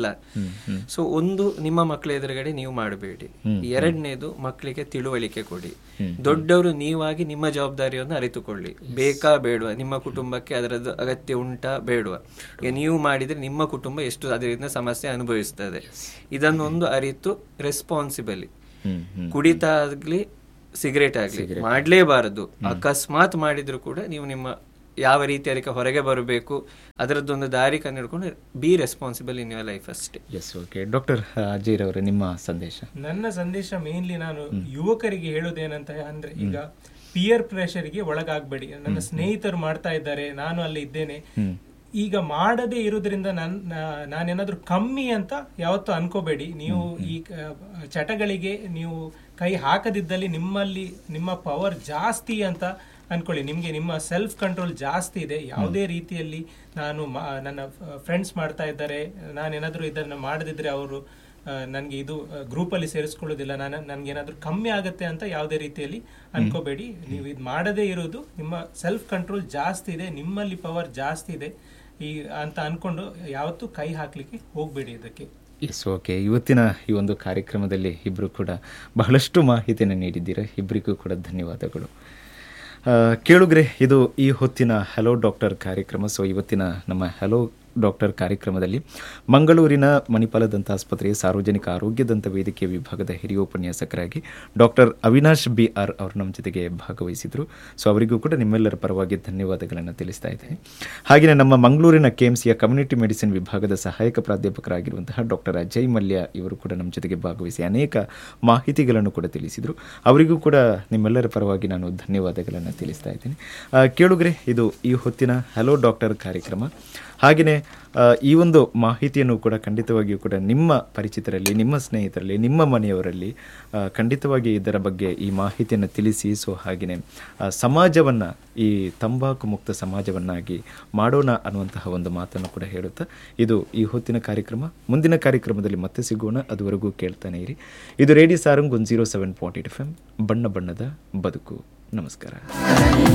ಸೊ ಒಂದು ನಿಮ್ಮ ಮಕ್ಕಳ ಎದುರುಗಡೆ ನೀವು ಮಾಡಬೇಡಿ ಎರಡನೇದು ಮಕ್ಕಳಿಗೆ ತಿಳುವಳಿಕೆ ಕೊಡಿ ದೊಡ್ಡವರು ನೀವಾಗಿ ನಿಮ್ಮ ಜವಾಬ್ದಾರಿಯನ್ನು ಅರಿತುಕೊಳ್ಳಿ ಬೇಕಾ ಬೇಡವಾ ನಿಮ್ಮ ಕುಟುಂಬಕ್ಕೆ ಅದರದ್ದು ಅಗತ್ಯ ಉಂಟಾ ಬೇಡವಾ ಈಗ ನೀವು ಮಾಡಿದ್ರೆ ನಿಮ್ಮ ಕುಟುಂಬ ಎಷ್ಟು ಅದರಿಂದ ಸಮಸ್ಯೆ ಅನುಭವಿಸ್ತದೆ ಇದನ್ನೊಂದು ಅರಿತು ರೆಸ್ಪಾನ್ಸಿಬಲಿ ಕುಡಿತ ಆಗ್ಲಿ ಸಿಗರೇಟ್ ಆಗ್ಲಿ ಮಾಡ್ಲೇಬಾರದು ಅಕಸ್ಮಾತ್ ಮಾಡಿದ್ರು ಕೂಡ ನೀವು ನಿಮ್ಮ ಯಾವ ರೀತಿ ಅದಕ್ಕೆ ಹೊರಗೆ ಬರಬೇಕು ಅದರದ್ದೊಂದು ದಾರಿ ಕಂಡಿಡ್ಕೊಂಡು be responsible in your life ಅಷ್ಟೇ ಎಸ್ ಓಕೆ ಡಾಕ್ಟರ್ ಅಜಯ್ ಅವರೇ ನಿಮ್ಮ ಸಂದೇಶ ನನ್ನ ಸಂದೇಶ ಮೇನ್ಲಿ ನಾನು ಯುವಕರಿಗೆ ಹೇಳೋದೇನಂತ ಅಂದ್ರೆ ಈಗ ಪಿಯರ್ ಪ್ರೆಷರ್ಗೆ ಒಳಗಾಗ್ಬೇಡಿ ನನ್ನ ಸ್ನೇಹಿತರು ಮಾಡ್ತಾ ಇದ್ದಾರೆ ನಾನು ಅಲ್ಲಿ ಇದ್ದೇನೆ ಈಗ ಮಾಡದೇ ಇರೋದ್ರಿಂದ ನನ್ ನಾ- ನಾನೇನಾದ್ರೂ ಕಮ್ಮಿ ಅಂತ ಯಾವತ್ತೂ ಅನ್ಕೋಬೇಡಿ ನೀವು ಈ ಕ- ಚಟಗಳಿಗೆ ನೀವು ಕೈ ಹಾಕದಿದ್ದಲ್ಲಿ ನಿಮ್ಮಲ್ಲಿ ನಿಮ್ಮ ಪವರ್ ಜಾಸ್ತಿ ಅಂತ ಅನ್ಕೊಳ್ಳಿ ನಿಮ್ಗೆ ನಿಮ್ಮ ಸೆಲ್ಫ್ ಕಂಟ್ರೋಲ್ ಜಾಸ್ತಿ ಇದೆ ಯಾವುದೇ ರೀತಿಯಲ್ಲಿ ನಾನು ಮಾ- ನನ್ನ ಫ್ರೆಂಡ್ಸ್ ಮಾಡ್ತಾ ಇದ್ದಾರೆ ನಾನೇನಾದ್ರೂ ಇದನ್ನ ಮಾಡದಿದ್ರೆ ಅವರು ನನಗೆ ಇದು ಗ್ರೂಪಲ್ಲಿ ಸೇರಿಸ್ಕೊಳ್ಳೋದಿಲ್ಲ ನಾನು ನನ್ಗೆ ಏನಾದ್ರೂ ಕಮ್ಮಿ ಆಗುತ್ತೆ ಅಂತ ಯಾವುದೇ ರೀತಿಯಲ್ಲಿ ಅನ್ಕೋಬೇಡಿ ನೀವು ಇದು ಮಾಡದೇ ಇರೋದು ನಿಮ್ಮ ಸೆಲ್ಫ್ ಕಂಟ್ರೋಲ್ ಜಾಸ್ತಿ ಇದೆ ನಿಮ್ಮಲ್ಲಿ ಪವರ್ ಜಾಸ್ತಿ ಇದೆ ಈ ಅಂತ ಅನ್ಕೊಂಡು ಯಾವತ್ತೂ ಕೈ ಹಾಕ್ಲಿಕ್ಕೆ ಹೋಗ್ಬೇಡಿ ಇದಕ್ಕೆ ಎಸ್ ಓಕೆ ಇವತ್ತಿನ ಈ ಒಂದು ಕಾರ್ಯಕ್ರಮದಲ್ಲಿ ಇಬ್ಬರು ಕೂಡ ಬಹಳಷ್ಟು ಮಾಹಿತಿಯನ್ನು ನೀಡಿದ್ದೀರಾ ಇಬ್ಬರಿಗೂ ಕೂಡ ಧನ್ಯವಾದಗಳು ಆ, ಕೇಳುಗ್ರೆ ಇದು ಈ ಹೊತ್ತಿನ ಹಲೋ ಡಾಕ್ಟರ್ ಕಾರ್ಯಕ್ರಮ ಸೊ ಇವತ್ತಿನ ನಮ್ಮ ಹಲೋ ಡಾಕ್ಟರ್ ಕಾರ್ಯಕ್ರಮದಲ್ಲಿ ಮಂಗಳೂರಿನ ಮಣಿಪಾಲ ದಂತಾಸ್ಪತ್ರೆಯ ಸಾರ್ವಜನಿಕ ಆರೋಗ್ಯ ದಂತ ವೇದಿಕೆ ವಿಭಾಗದ ಹಿರಿಯ ಉಪನ್ಯಾಸಕರಾಗಿ ಡಾಕ್ಟರ್ ಅವಿನಾಶ್ ಬಿ ಆರ್ ಅವರು ನಮ್ಮ ಜೊತೆಗೆ ಭಾಗವಹಿಸಿದರು ಸೊ ಅವರಿಗೂ ಕೂಡ ನಿಮ್ಮೆಲ್ಲರ ಪರವಾಗಿ ಧನ್ಯವಾದಗಳನ್ನು ತಿಳಿಸ್ತಾ ಇದ್ದೇನೆ ಹಾಗೆಯೇ ನಮ್ಮ ಮಂಗಳೂರಿನ ಕೆಎಂಸಿಯ ಕಮ್ಯುನಿಟಿ ಮೆಡಿಸಿನ್ ವಿಭಾಗದ ಸಹಾಯಕ ಪ್ರಾಧ್ಯಾಪಕರಾಗಿರುವಂತಹ ಡಾಕ್ಟರ್ ಅಜಯ್ ಮಲ್ಯ ಇವರು ಕೂಡ ನಮ್ಮ ಜೊತೆಗೆ ಭಾಗವಹಿಸಿ ಅನೇಕ ಮಾಹಿತಿಗಳನ್ನು ಕೂಡ ತಿಳಿಸಿದರು ಅವರಿಗೂ ಕೂಡ ನಿಮ್ಮೆಲ್ಲರ ಪರವಾಗಿ ನಾನು ಧನ್ಯವಾದಗಳನ್ನು ತಿಳಿಸ್ತಾ ಇದ್ದೀನಿ ಆ, ಕೇಳುಗ್ರೆ ಇದು ಈ ಹೊತ್ತಿನ ಹಲೋ ಡಾಕ್ಟರ್ ಕಾರ್ಯಕ್ರಮ ಹಾಗೆಯೇ ಆ, ಈ ಒಂದು ಮಾಹಿತಿಯನ್ನು ಕೂಡ ಖಂಡಿತವಾಗಿಯೂ ಕೂಡ ನಿಮ್ಮ ಪರಿಚಿತರಲ್ಲಿ ನಿಮ್ಮ ಸ್ನೇಹಿತರಲ್ಲಿ ನಿಮ್ಮ ಮನೆಯವರಲ್ಲಿ ಆ, ಖಂಡಿತವಾಗಿ ಇದರ ಬಗ್ಗೆ ಈ ಮಾಹಿತಿಯನ್ನು ತಿಳಿಸಿ ಸೊ ಹಾಗೆಯೇ ಸಮಾಜವನ್ನು ಈ ತಂಬಾಕು ಮುಕ್ತ ಸಮಾಜವನ್ನಾಗಿ ಮಾಡೋಣ ಅನ್ನುವಂತಹ ಒಂದು ಮಾತನ್ನು ಕೂಡ ಹೇಳುತ್ತಾ ಇದು ಈ ಹೊತ್ತಿನ ಕಾರ್ಯಕ್ರಮ ಮುಂದಿನ ಕಾರ್ಯಕ್ರಮದಲ್ಲಿ ಮತ್ತೆ ಸಿಗೋಣ ಅದುವರೆಗೂ ಕೇಳ್ತಾನೆ ಇರಿ ಇದು ರೇಡಿಯೋ ಸಾರಂಗ್ ಒಂದು zero seven point eight F M ಬಣ್ಣ ಬಣ್ಣದ ಬದುಕು ನಮಸ್ಕಾರ